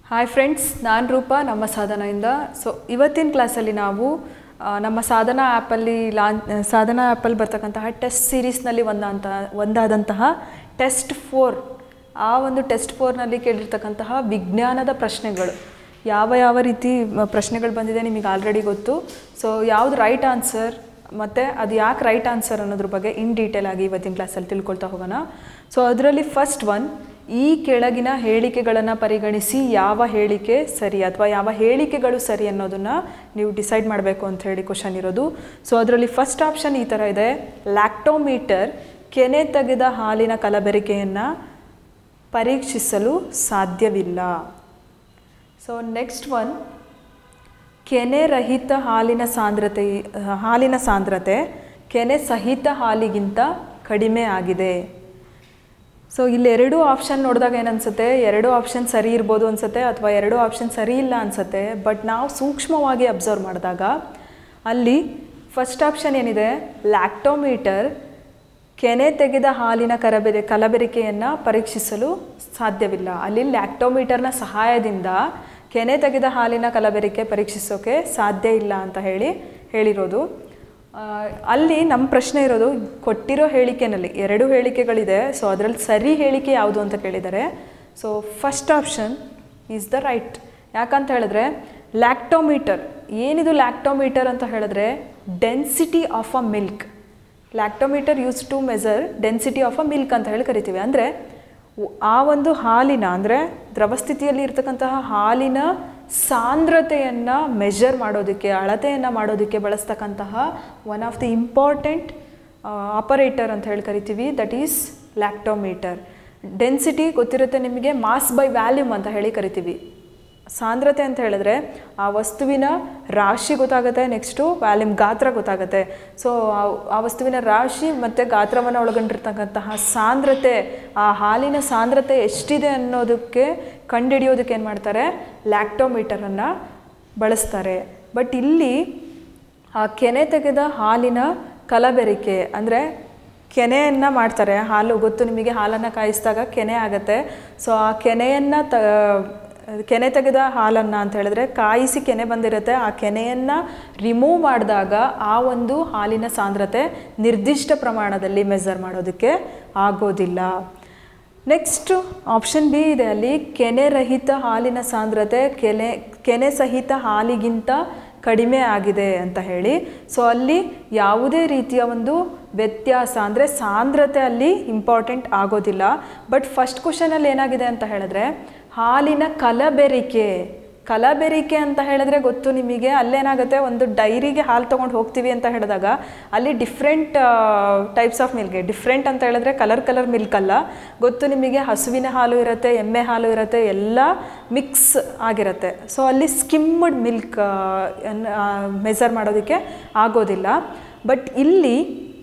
hi friends ನಾನು ರೂಪಾ ನಮ್ಮ ಸಾಧನದಿಂದ ಸೊ ಇವತ್ತಿನ ಕ್ಲಾಸಲ್ಲಿ ನಾವು ಆ, ನಮ್ಮ ಸಾಧನ ಆ್ಯಪಲ್ಲಿ ಲಾಂಚ್ ಸಾಧನ ಆ್ಯಪಲ್ಲಿ ಬರ್ತಕ್ಕಂತಹ ಟೆಸ್ಟ್ ಸೀರೀಸ್ನಲ್ಲಿ ಒಂದಂತ ಒಂದಾದಂತಹ ಟೆಸ್ಟ್ ಫೋರ್ ಆ ಒಂದು ಟೆಸ್ಟ್ ಫೋರ್ನಲ್ಲಿ ಕೇಳಿರ್ತಕ್ಕಂತಹ ವಿಜ್ಞಾನದ ಪ್ರಶ್ನೆಗಳು ಯಾವ ಯಾವ ರೀತಿ ಮ- ಪ್ರಶ್ನೆಗಳು ಬಂದಿದೆ ನಿಮಗೆ ಆಲ್ರೆಡಿ ಗೊತ್ತು ಸೊ ಯಾವುದು ರೈಟ್ ಆನ್ಸರ್ ಮತ್ತು ಅದು ಯಾಕೆ ರೈಟ್ ಆನ್ಸರ್ ಅನ್ನೋದ್ರ ಬಗ್ಗೆ ಇನ್ ಡೀಟೇಲ್ ಆಗಿ ಇವತ್ತಿನ ಕ್ಲಾಸಲ್ಲಿ ತಿಳ್ಕೊಳ್ತಾ ಹೋಗೋಣ ಸೊ ಅದರಲ್ಲಿ ಫಸ್ಟ್ ಒನ್ ಈ ಕೆಳಗಿನ ಹೇಳಿಕೆಗಳನ್ನು ಪರಿಗಣಿಸಿ ಯಾವ ಹೇಳಿಕೆ ಸರಿ ಅಥವಾ ಯಾವ ಹೇಳಿಕೆಗಳು ಸರಿ ಅನ್ನೋದನ್ನು ನೀವು ಡಿಸೈಡ್ ಮಾಡಬೇಕು ಅಂತ ಹೇಳಿ ಕ್ವಶನ್ ಇರೋದು ಸೊ ಅದರಲ್ಲಿ ಫಸ್ಟ್ ಆಪ್ಷನ್ ಈ ಥರ ಇದೆ ಲ್ಯಾಕ್ಟೋಮೀಟರ್ ಕೆನೆ ತೆಗೆದ ಹಾಲಿನ ಕಲಬೆರಿಕೆಯನ್ನು ಪರೀಕ್ಷಿಸಲು ಸಾಧ್ಯವಿಲ್ಲ ಸೊ ನೆಕ್ಸ್ಟ್ ಒನ್ ಕೆನೆ ರಹಿತ ಹಾಲಿನ ಸಾಂದ್ರತೆ ಹಾಲಿನ ಸಾಂದ್ರತೆ ಕೆನೆ ಸಹಿತ ಹಾಲಿಗಿಂತ ಕಡಿಮೆ ಆಗಿದೆ ಸೊ ಇಲ್ಲಿ ಎರಡು ಆಪ್ಷನ್ ನೋಡಿದಾಗ ಏನನ್ಸುತ್ತೆ ಎರಡು ಆಪ್ಷನ್ ಸರಿ ಇರ್ಬೋದು ಅನ್ಸುತ್ತೆ ಅಥವಾ ಎರಡು ಆಪ್ಷನ್ ಸರಿ ಇಲ್ಲ ಅನ್ಸುತ್ತೆ ಬಟ್ ನಾವು ಸೂಕ್ಷ್ಮವಾಗಿ ಅಬ್ಸರ್ವ್ ಮಾಡಿದಾಗ ಅಲ್ಲಿ ಫಸ್ಟ್ ಆಪ್ಷನ್ ಏನಿದೆ ಲ್ಯಾಕ್ಟೋಮೀಟರ್ ಕೆನೆ ತೆಗೆದ ಹಾಲಿನ ಕರಬೆರೆ ಕಲಬೆರಿಕೆಯನ್ನು ಪರೀಕ್ಷಿಸಲು ಸಾಧ್ಯವಿಲ್ಲ ಅಲ್ಲಿ ಲ್ಯಾಕ್ಟೋಮೀಟರ್ನ ಸಹಾಯದಿಂದ ಕೆನೆ ತೆಗೆದ ಹಾಲಿನ ಕಲಬೆರಿಕೆ ಪರೀಕ್ಷಿಸೋಕೆ ಸಾಧ್ಯ ಇಲ್ಲ ಅಂತ ಹೇಳಿ ಹೇಳಿರೋದು ಆ, ಅಲ್ಲಿ ನಮ್ಮ ಪ್ರಶ್ನೆ ಇರೋದು ಕೊಟ್ಟಿರೋ ಹೇಳಿಕೆನಲ್ಲಿ ಎರಡು ಹೇಳಿಕೆಗಳಿದೆ ಸೊ ಅದರಲ್ಲಿ ಸರಿ ಹೇಳಿಕೆ ಯಾವುದು ಅಂತ ಕೇಳಿದ್ದಾರೆ so first option is the right ಯಾಕಂತ ಹೇಳಿದ್ರೆ ಲ್ಯಾಕ್ಟೋಮೀಟರ್ ಏನಿದು ಲ್ಯಾಕ್ಟೋಮೀಟರ್ ಅಂತ ಹೇಳಿದ್ರೆ density of a milk lactometer use to measure density of a milk ಅಂತ ಹೇಳಿ ಕರಿತೀವಿ ಅಂದರೆ ಆ ಒಂದು ಹಾಲಿನ ಅಂದರೆ ದ್ರವಸ್ಥಿತಿಯಲ್ಲಿ ಇರ್ತಕ್ಕಂತಹ ಹಾಲಿನ ಸಾಂದ್ರತೆಯನ್ನು ಮೆಷರ್ ಮಾಡೋದಕ್ಕೆ ಅಳತೆಯನ್ನು ಮಾಡೋದಕ್ಕೆ ಬಳಸ್ತಕ್ಕಂತಹ one of the important operator ಅಂತ ಹೇಳಿ ಕರಿತೀವಿ ದಟ್ ಈಸ್ ಲ್ಯಾಕ್ಟೋಮೀಟರ್ ಡೆನ್ಸಿಟಿ ಗೊತ್ತಿರುತ್ತೆ ನಿಮಗೆ ಮಾಸ್ ಬೈ ವ್ಯಾಲ್ಯೂಮ್ ಅಂತ ಹೇಳಿ ಕರಿತೀವಿ ಸಾಂದ್ರತೆ ಅಂತ ಹೇಳಿದ್ರೆ ಆ ವಸ್ತುವಿನ ರಾಶಿ ಗೊತ್ತಾಗುತ್ತೆ ನೆಕ್ಸ್ಟು ವ್ಯಾಲ್ಯೂಮ್ ಗಾತ್ರ ಗೊತ್ತಾಗುತ್ತೆ ಸೊ ಆ ವಸ್ತುವಿನ ರಾಶಿ ಮತ್ತು ಗಾತ್ರವನ್ನು ಒಳಗೊಂಡಿರ್ತಕ್ಕಂತಹ ಸಾಂದ್ರತೆ ಆ ಹಾಲಿನ ಸಾಂದ್ರತೆ ಎಷ್ಟಿದೆ ಅನ್ನೋದಕ್ಕೆ ಕಂಡುಹಿಡಿಯೋದಕ್ಕೆ ಏನು ಮಾಡ್ತಾರೆ ಲ್ಯಾಕ್ಟೋಮೀಟರನ್ನು ಬಳಸ್ತಾರೆ ಬಟ್ ಇಲ್ಲಿ ಆ ಕೆನೆ ತೆಗೆದ ಹಾಲಿನ ಕಲಬೆರಿಕೆ ಅಂದರೆ ಕೆನೆಯನ್ನು ಮಾಡ್ತಾರೆ ಹಾಲು ಗೊತ್ತು ನಿಮಗೆ ಹಾಲನ್ನು ಕಾಯಿಸಿದಾಗ ಕೆನೆ ಆಗುತ್ತೆ ಸೊ ಆ ಕೆನೆಯನ್ನು ತ ಕೆನೆ ತೆಗೆದ ಹಾಲನ್ನು ಅಂತ ಹೇಳಿದ್ರೆ ಕಾಯಿಸಿ ಕೆನೆ ಬಂದಿರುತ್ತೆ ಆ ಕೆನೆಯನ್ನು ರಿಮೂವ್ ಮಾಡಿದಾಗ ಆ ಒಂದು ಹಾಲಿನ ಸಾಂದ್ರತೆ ನಿರ್ದಿಷ್ಟ ಪ್ರಮಾಣದಲ್ಲಿ ಮೆಸರ್ ಮಾಡೋದಕ್ಕೆ ಆಗೋದಿಲ್ಲ ನೆಕ್ಸ್ಟ್ ಆಪ್ಷನ್ ಬಿ ಇದೆ ಅಲ್ಲಿ ಕೆನೆ ರಹಿತ ಹಾಲಿನ ಸಾಂದ್ರತೆ ಕೆನೆ ಕೆನೆ ಸಹಿತ ಹಾಲಿಗಿಂತ ಕಡಿಮೆ ಆಗಿದೆ ಅಂತ ಹೇಳಿ ಸೊ ಅಲ್ಲಿ ಯಾವುದೇ ರೀತಿಯ ಒಂದು ವ್ಯತ್ಯಾಸ ಅಂದರೆ ಸಾಂದ್ರತೆ ಅಲ್ಲಿ ಇಂಪಾರ್ಟೆಂಟ್ ಆಗೋದಿಲ್ಲ ಬಟ್ ಫಸ್ಟ್ ಕ್ವಶನಲ್ಲಿ ಏನಾಗಿದೆ ಅಂತ ಹೇಳಿದ್ರೆ ಹಾಲಿನ ಕಲಬೆರಿಕೆ ಕಲಬೆರಿಕೆ ಅಂತ ಹೇಳಿದ್ರೆ ಗೊತ್ತು ನಿಮಗೆ ಅಲ್ಲೇನಾಗುತ್ತೆ ಒಂದು ಡೈರಿಗೆ ಹಾಲು ತೊಗೊಂಡು ಹೋಗ್ತೀವಿ ಅಂತ ಹೇಳಿದಾಗ ಅಲ್ಲಿ different types of milk different ಅಂತ ಹೇಳಿದ್ರೆ ಕಲರ್ ಕಲರ್ ಮಿಲ್ಕ್ ಅಲ್ಲ ಗೊತ್ತು ನಿಮಗೆ ಹಸುವಿನ ಹಾಲು ಇರುತ್ತೆ ಎಮ್ಮೆ ಹಾಲು ಇರುತ್ತೆ ಎಲ್ಲ ಮಿಕ್ಸ್ ಆಗಿರುತ್ತೆ ಸೊ ಅಲ್ಲಿ ಸ್ಕಿಮ್ಡ್ ಮಿಲ್ಕ್ ಮೆಸರ್ ಮಾಡೋದಕ್ಕೆ ಆಗೋದಿಲ್ಲ ಬಟ್ ಇಲ್ಲಿ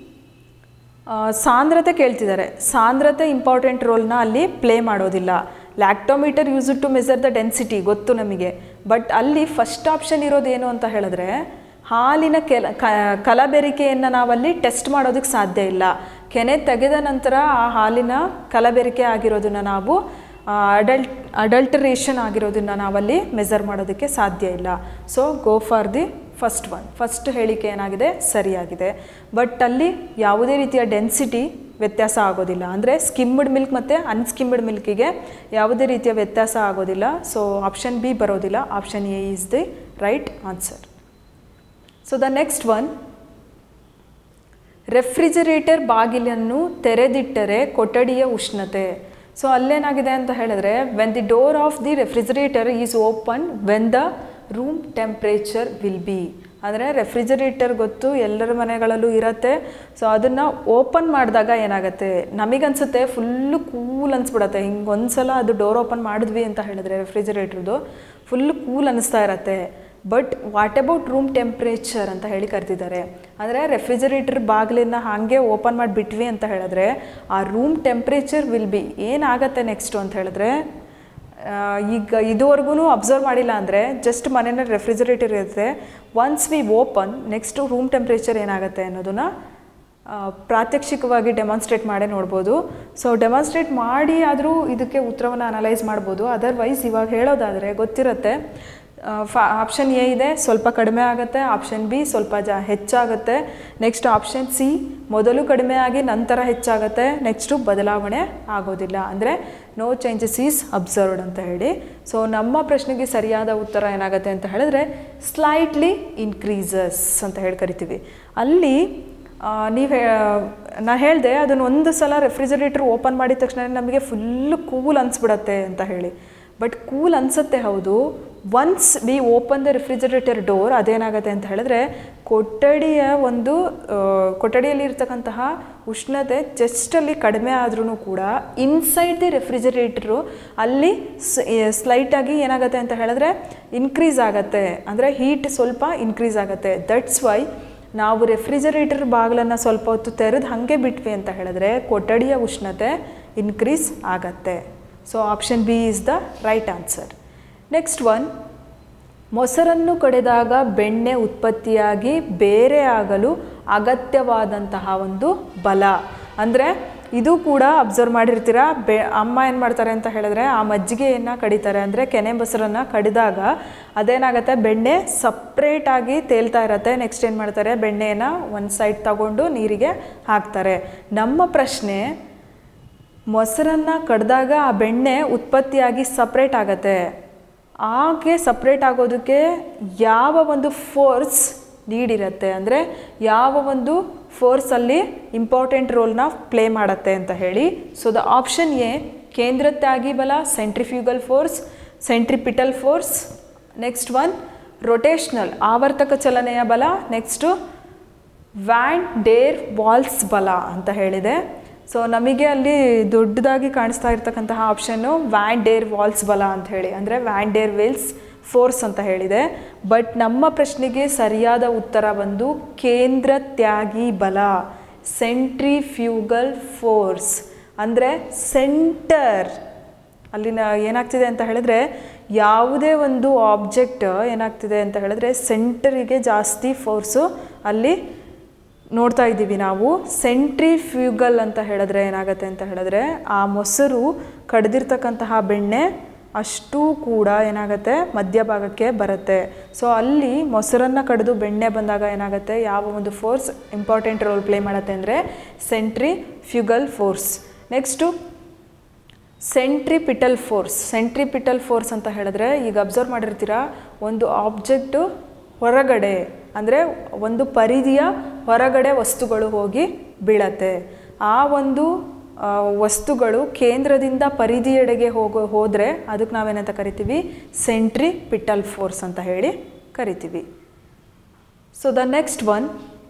ಆ, ಸಾಂದ್ರತೆ ಕೇಳ್ತಿದ್ದಾರೆ ಸಾಂದ್ರತೆ ಇಂಪಾರ್ಟೆಂಟ್ ರೋಲ್ನ ಅಲ್ಲಿ ಪ್ಲೇ ಮಾಡೋದಿಲ್ಲ lactometer use to measure the density ಗೊತ್ತು ನಮಗೆ ಬಟ್ ಅಲ್ಲಿ ಫಸ್ಟ್ ಆಪ್ಷನ್ ಇರೋದೇನು ಅಂತ ಹೇಳಿದ್ರೆ ಹಾಲಿನ ಕೆಲ ಕ- ಕಲಬೆರಿಕೆಯನ್ನು ನಾವಲ್ಲಿ ಟೆಸ್ಟ್ ಮಾಡೋದಕ್ಕೆ ಸಾಧ್ಯ ಇಲ್ಲ ಕೆನೆ ತೆಗೆದ ನಂತರ ಆ ಹಾಲಿನ ಕಲಬೆರಿಕೆ ಆಗಿರೋದನ್ನು ನಾವು ಅಡಲ್ಟ್ ಅಡಲ್ಟರೇಷನ್ ಆಗಿರೋದನ್ನು ನಾವಲ್ಲಿ ಮೆಸರ್ ಮಾಡೋದಕ್ಕೆ ಸಾಧ್ಯ ಇಲ್ಲ so go for the first one first ಹೇಳಿಕೆ ಏನಾಗಿದೆ ಸರಿಯಾಗಿದೆ ಬಟ್ ಅಲ್ಲಿ ಯಾವುದೇ ರೀತಿಯ ಡೆನ್ಸಿಟಿ ವ್ಯತ್ಯಾಸ ಆಗೋದಿಲ್ಲ ಅಂದರೆ ಸ್ಕಿಮ್ಡ್ ಮಿಲ್ಕ್ ಮತ್ತು ಅನ್ಸ್ಕಿಮ್ಡ್ ಮಿಲ್ಕಿಗೆ ಯಾವುದೇ ರೀತಿಯ ವ್ಯತ್ಯಾಸ ಆಗೋದಿಲ್ಲ ಸೊ ಆಪ್ಷನ್ ಬಿ ಬರೋದಿಲ್ಲ option A is the right answer so the next one refrigerator ಬಾಗಿಲನ್ನು ತೆರೆದಿಟ್ಟರೆ ಕೊಠಡಿಯ ಉಷ್ಣತೆ ಸೊ ಅಲ್ಲೇನಾಗಿದೆ ಅಂತ ಹೇಳಿದ್ರೆ when the door of the refrigerator is open when the room temperature will be ಅಂದರೆ ರೆಫ್ರಿಜರೇಟರ್ ಗೊತ್ತು ಎಲ್ಲರ ಮನೆಗಳಲ್ಲೂ ಇರುತ್ತೆ ಸೊ ಅದನ್ನು ಓಪನ್ ಮಾಡಿದಾಗ ಏನಾಗುತ್ತೆ ನಮಗನ್ಸುತ್ತೆ ಫುಲ್ಲು ಕೂಲ್ ಅನಿಸ್ಬಿಡತ್ತೆ ಹಿಂಗೆ ಒಂದ್ಸಲ ಅದು ಡೋರ್ ಓಪನ್ ಮಾಡಿದ್ವಿ ಅಂತ ಹೇಳಿದ್ರೆ ರೆಫ್ರಿಜರೇಟ್ರದ್ದು ಫುಲ್ ಕೂಲ್ ಅನ್ನಿಸ್ತಾ ಇರತ್ತೆ but what about room temperature ಅಂತ ಹೇಳಿ ಕರೆದಿದ್ದಾರೆ ಅಂದರೆ ರೆಫ್ರಿಜರೇಟರ್ ಬಾಗಿಲನ್ನ ಹಾಗೆ ಓಪನ್ ಮಾಡಿಬಿಟ್ವಿ ಅಂತ ಹೇಳಿದ್ರೆ ಆ ರೂಮ್ ಟೆಂಪ್ರೇಚರ್ ವಿಲ್ ಬಿ ಏನಾಗತ್ತೆ ನೆಕ್ಸ್ಟು ಅಂತ ಹೇಳಿದ್ರೆ ಆ, ಈಗ ಇದುವರೆಗೂ ಅಬ್ಸರ್ವ್ ಮಾಡಿಲ್ಲ ಅಂದರೆ ಜಸ್ಟ್ ಮನೆಯಲ್ಲಿ ರೆಫ್ರಿಜರೇಟರ್ ಇರುತ್ತೆ once we open next room temperature ಏನಾಗುತ್ತೆ ಅನ್ನೋದನ್ನು ಆ, ಪ್ರಾತ್ಯಕ್ಷಿಕವಾಗಿ ಡೆಮಾನ್ಸ್ಟ್ರೇಟ್ ಮಾಡೇ ನೋಡ್ಬೋದು ಸೊ ಡೆಮಾನ್ಸ್ಟ್ರೇಟ್ ಮಾಡಿ ಆದರೂ ಇದಕ್ಕೆ ಉತ್ತರವನ್ನು ಅನಲೈಸ್ ಮಾಡ್ಬೋದು ಅದರ್ವೈಸ್ ಇವಾಗ ಹೇಳೋದಾದರೆ ಗೊತ್ತಿರುತ್ತೆ ಫಾ ಆಪ್ಷನ್ ಎ ಇದೆ ಸ್ವಲ್ಪ ಕಡಿಮೆ ಆಗುತ್ತೆ ಆಪ್ಷನ್ ಬಿ ಸ್ವಲ್ಪ ಜಾ ಹೆಚ್ಚಾಗುತ್ತೆ ನೆಕ್ಸ್ಟ್ ಆಪ್ಷನ್ ಸಿ ಮೊದಲು ಕಡಿಮೆ ಆಗಿ ನಂತರ ಹೆಚ್ಚಾಗುತ್ತೆ ನೆಕ್ಸ್ಟು ಬದಲಾವಣೆ ಆಗೋದಿಲ್ಲ ಅಂದರೆ ನೋ ಚೇಂಜಸ್ ಈಸ್ ಅಬ್ಸರ್ವ್ಡ್ ಅಂತ ಹೇಳಿ ಸೊ ನಮ್ಮ ಪ್ರಶ್ನೆಗೆ ಸರಿಯಾದ ಉತ್ತರ ಏನಾಗುತ್ತೆ ಅಂತ ಹೇಳಿದ್ರೆ ಸ್ಲೈಟ್ಲಿ ಇನ್ಕ್ರೀಸಸ್ ಅಂತ ಹೇಳಿ ಕರಿತೀವಿ ಅಲ್ಲಿ ನೀವು ನಾ ಹೇಳಿದೆ ಅದನ್ನು ಒಂದು ಸಲ ರೆಫ್ರಿಜರೇಟರ್ ಓಪನ್ ಮಾಡಿದ ತಕ್ಷಣ ನಮಗೆ ಫುಲ್ಲು ಕೂಲ್ ಅನಿಸ್ಬಿಡತ್ತೆ ಅಂತ ಹೇಳಿ ಬಟ್ ಕೂಲ್ ಅನಿಸುತ್ತೆ ಹೌದು once we open the refrigerator door ಅದೇನಾಗುತ್ತೆ ಅಂತ ಹೇಳಿದ್ರೆ ಕೊಠಡಿಯ ಒಂದು ಆ, ಕೊಠಡಿಯಲ್ಲಿ ಇರ್ತಕ್ಕಂತಹ ಉಷ್ಣತೆ ಜಸ್ಟಲ್ಲಿ ಕಡಿಮೆ ಆದ್ರೂ ಕೂಡ ಇನ್ಸೈಡ್ ದಿ ರೆಫ್ರಿಜರೇಟ್ರು ಅಲ್ಲಿ ಸ್ಲೈಟಾಗಿ ಏನಾಗುತ್ತೆ ಅಂತ ಹೇಳಿದ್ರೆ ಇನ್ಕ್ರೀಸ್ ಆಗುತ್ತೆ ಅಂದರೆ ಹೀಟ್ ಸ್ವಲ್ಪ ಇನ್ಕ್ರೀಸ್ ಆಗುತ್ತೆ ದಟ್ಸ್ ವೈ ನಾವು ರೆಫ್ರಿಜರೇಟರ್ ಬಾಗಿಲನ್ನು ಸ್ವಲ್ಪ ಹೊತ್ತು ತೆರೆದು ಹಾಗೆ ಬಿಟ್ವಿ ಅಂತ ಹೇಳಿದ್ರೆ ಕೊಠಡಿಯ ಉಷ್ಣತೆ ಇನ್ಕ್ರೀಸ್ ಆಗತ್ತೆ so option B is the right answer next one ಮೊಸರನ್ನು ಕಡೆದಾಗ ಬೆಣ್ಣೆ ಉತ್ಪತ್ತಿಯಾಗಿ ಬೇರೆ ಆಗಲು ಅಗತ್ಯವಾದಂತಹ ಒಂದು ಬಲ ಅಂದರೆ ಇದು ಕೂಡ ಅಬ್ಸರ್ವ್ ಮಾಡಿರ್ತೀರಾ ಬೆ ಅಮ್ಮ ಏನು ಮಾಡ್ತಾರೆ ಅಂತ ಹೇಳಿದ್ರೆ ಆ ಮಜ್ಜಿಗೆಯನ್ನು ಕಡಿತಾರೆ ಅಂದರೆ ಕೆನೆ ಮೊಸರನ್ನು ಕಡಿದಾಗ ಅದೇನಾಗುತ್ತೆ ಬೆಣ್ಣೆ ಸಪ್ರೇಟಾಗಿ ತೇಲ್ತಾ ಇರತ್ತೆ ನೆಕ್ಸ್ಟ್ ಏನು ಮಾಡ್ತಾರೆ ಬೆಣ್ಣೆಯನ್ನು ಒಂದು ಸೈಡ್ ತಗೊಂಡು ನೀರಿಗೆ ಹಾಕ್ತಾರೆ ನಮ್ಮ ಪ್ರಶ್ನೆ ಮೊಸರನ್ನು ಕಡ್ದಾಗ ಆ ಬೆಣ್ಣೆ ಉತ್ಪತ್ತಿಯಾಗಿ ಸಪ್ರೇಟ್ ಆಗತ್ತೆ ಹಾಗೆ ಸಪ್ರೇಟ್ ಆಗೋದಕ್ಕೆ ಯಾವ ಒಂದು ಫೋರ್ಸ್ ನೀಡಿರುತ್ತೆ ಅಂದರೆ ಯಾವ ಒಂದು ಫೋರ್ಸಲ್ಲಿ ಇಂಪಾರ್ಟೆಂಟ್ ರೋಲ್ನ ಪ್ಲೇ ಮಾಡುತ್ತೆ ಅಂತ ಹೇಳಿ ಸೊ ದ ಆಪ್ಷನ್ ಎ ಕೇಂದ್ರತ್ಯಾಗಿ ಬಲ centrifugal force centripetal force next one rotational ಆವರ್ತಕ ಚಲನೆಯ ಬಲ ನೆಕ್ಸ್ಟು ವ್ಯಾನ್ ಡೇರ್ ವಾಲ್ಸ್ ಬಲ ಅಂತ ಹೇಳಿದೆ ಸೊ ನಮಗೆ ಅಲ್ಲಿ ದೊಡ್ಡದಾಗಿ ಕಾಣಿಸ್ತಾ ಇರ್ತಕ್ಕಂತಹ ಆಪ್ಷನ್ನು ವ್ಯಾನ್ ಡೇರ್ ವಾಲ್ಸ್ ಬಲ ಅಂತ ಹೇಳಿ ಅಂದರೆ ವ್ಯಾನ್ ಡೇರ್ ವೇಲ್ಸ್ ಫೋರ್ಸ್ ಅಂತ ಹೇಳಿದೆ ಬಟ್ ನಮ್ಮ ಪ್ರಶ್ನೆಗೆ ಸರಿಯಾದ ಉತ್ತರ ಬಂದು ಕೇಂದ್ರ ತ್ಯಾಗಿ ಬಲ ಸೆಂಟ್ರಿಫ್ಯೂಗಲ್ ಫೋರ್ಸ್ ಅಂದರೆ ಸೆಂಟರ್ ಅಲ್ಲಿನ ಏನಾಗ್ತಿದೆ ಅಂತ ಹೇಳಿದ್ರೆ ಯಾವುದೇ ಒಂದು ಆಬ್ಜೆಕ್ಟ್ ಏನಾಗ್ತಿದೆ ಅಂತ ಹೇಳಿದ್ರೆ ಸೆಂಟರಿಗೆ ಜಾಸ್ತಿ ಫೋರ್ಸು ಅಲ್ಲಿ ನೋಡ್ತಾ ಇದ್ದೀವಿ ನಾವು ಸೆಂಟ್ರಿಫ್ಯೂಗಲ್ ಅಂತ ಹೇಳಿದ್ರೆ ಏನಾಗುತ್ತೆ ಅಂತ ಹೇಳಿದ್ರೆ ಆ ಮೊಸರು ಕಡ್ದಿರ್ತಕ್ಕಂತಹ ಬೆಣ್ಣೆ ಅಷ್ಟೂ ಕೂಡ ಏನಾಗುತ್ತೆ ಮಧ್ಯಭಾಗಕ್ಕೆ ಬರುತ್ತೆ ಸೊ ಅಲ್ಲಿ ಮೊಸರನ್ನು ಕಡಿದು ಬೆಣ್ಣೆ ಬಂದಾಗ ಏನಾಗುತ್ತೆ ಯಾವ ಒಂದು ಫೋರ್ಸ್ ಇಂಪಾರ್ಟೆಂಟ್ ರೋಲ್ ಪ್ಲೇ ಮಾಡುತ್ತೆ ಅಂದರೆ centrifugal force next centripetal force centripetal force ಅಂತ ಹೇಳಿದ್ರೆ ಈಗ ಅಬ್ಸರ್ವ್ ಮಾಡಿರ್ತೀರಾ ಒಂದು ಆಬ್ಜೆಕ್ಟು ಹೊರಗಡೆ ಅಂದರೆ ಒಂದು ಪರಿಧಿಯ ಹೊರಗಡೆ ವಸ್ತುಗಳು ಹೋಗಿ ಬೀಳತ್ತೆ ಆ ಒಂದು ಆ, ವಸ್ತುಗಳು ಕೇಂದ್ರದಿಂದ ಪರಿಧಿಯೆಡೆಗೆ ಹೋಗೋ ಹೋದರೆ ಅದಕ್ಕೆ ನಾವೇನಂತ ಕರಿತೀವಿ ಸೆಂಟ್ರಿಪಿಟಲ್ ಫೋರ್ಸ್ ಅಂತ ಹೇಳಿ ಕರಿತೀವಿ ಸೊ ದ ನೆಕ್ಸ್ಟ್ ಒನ್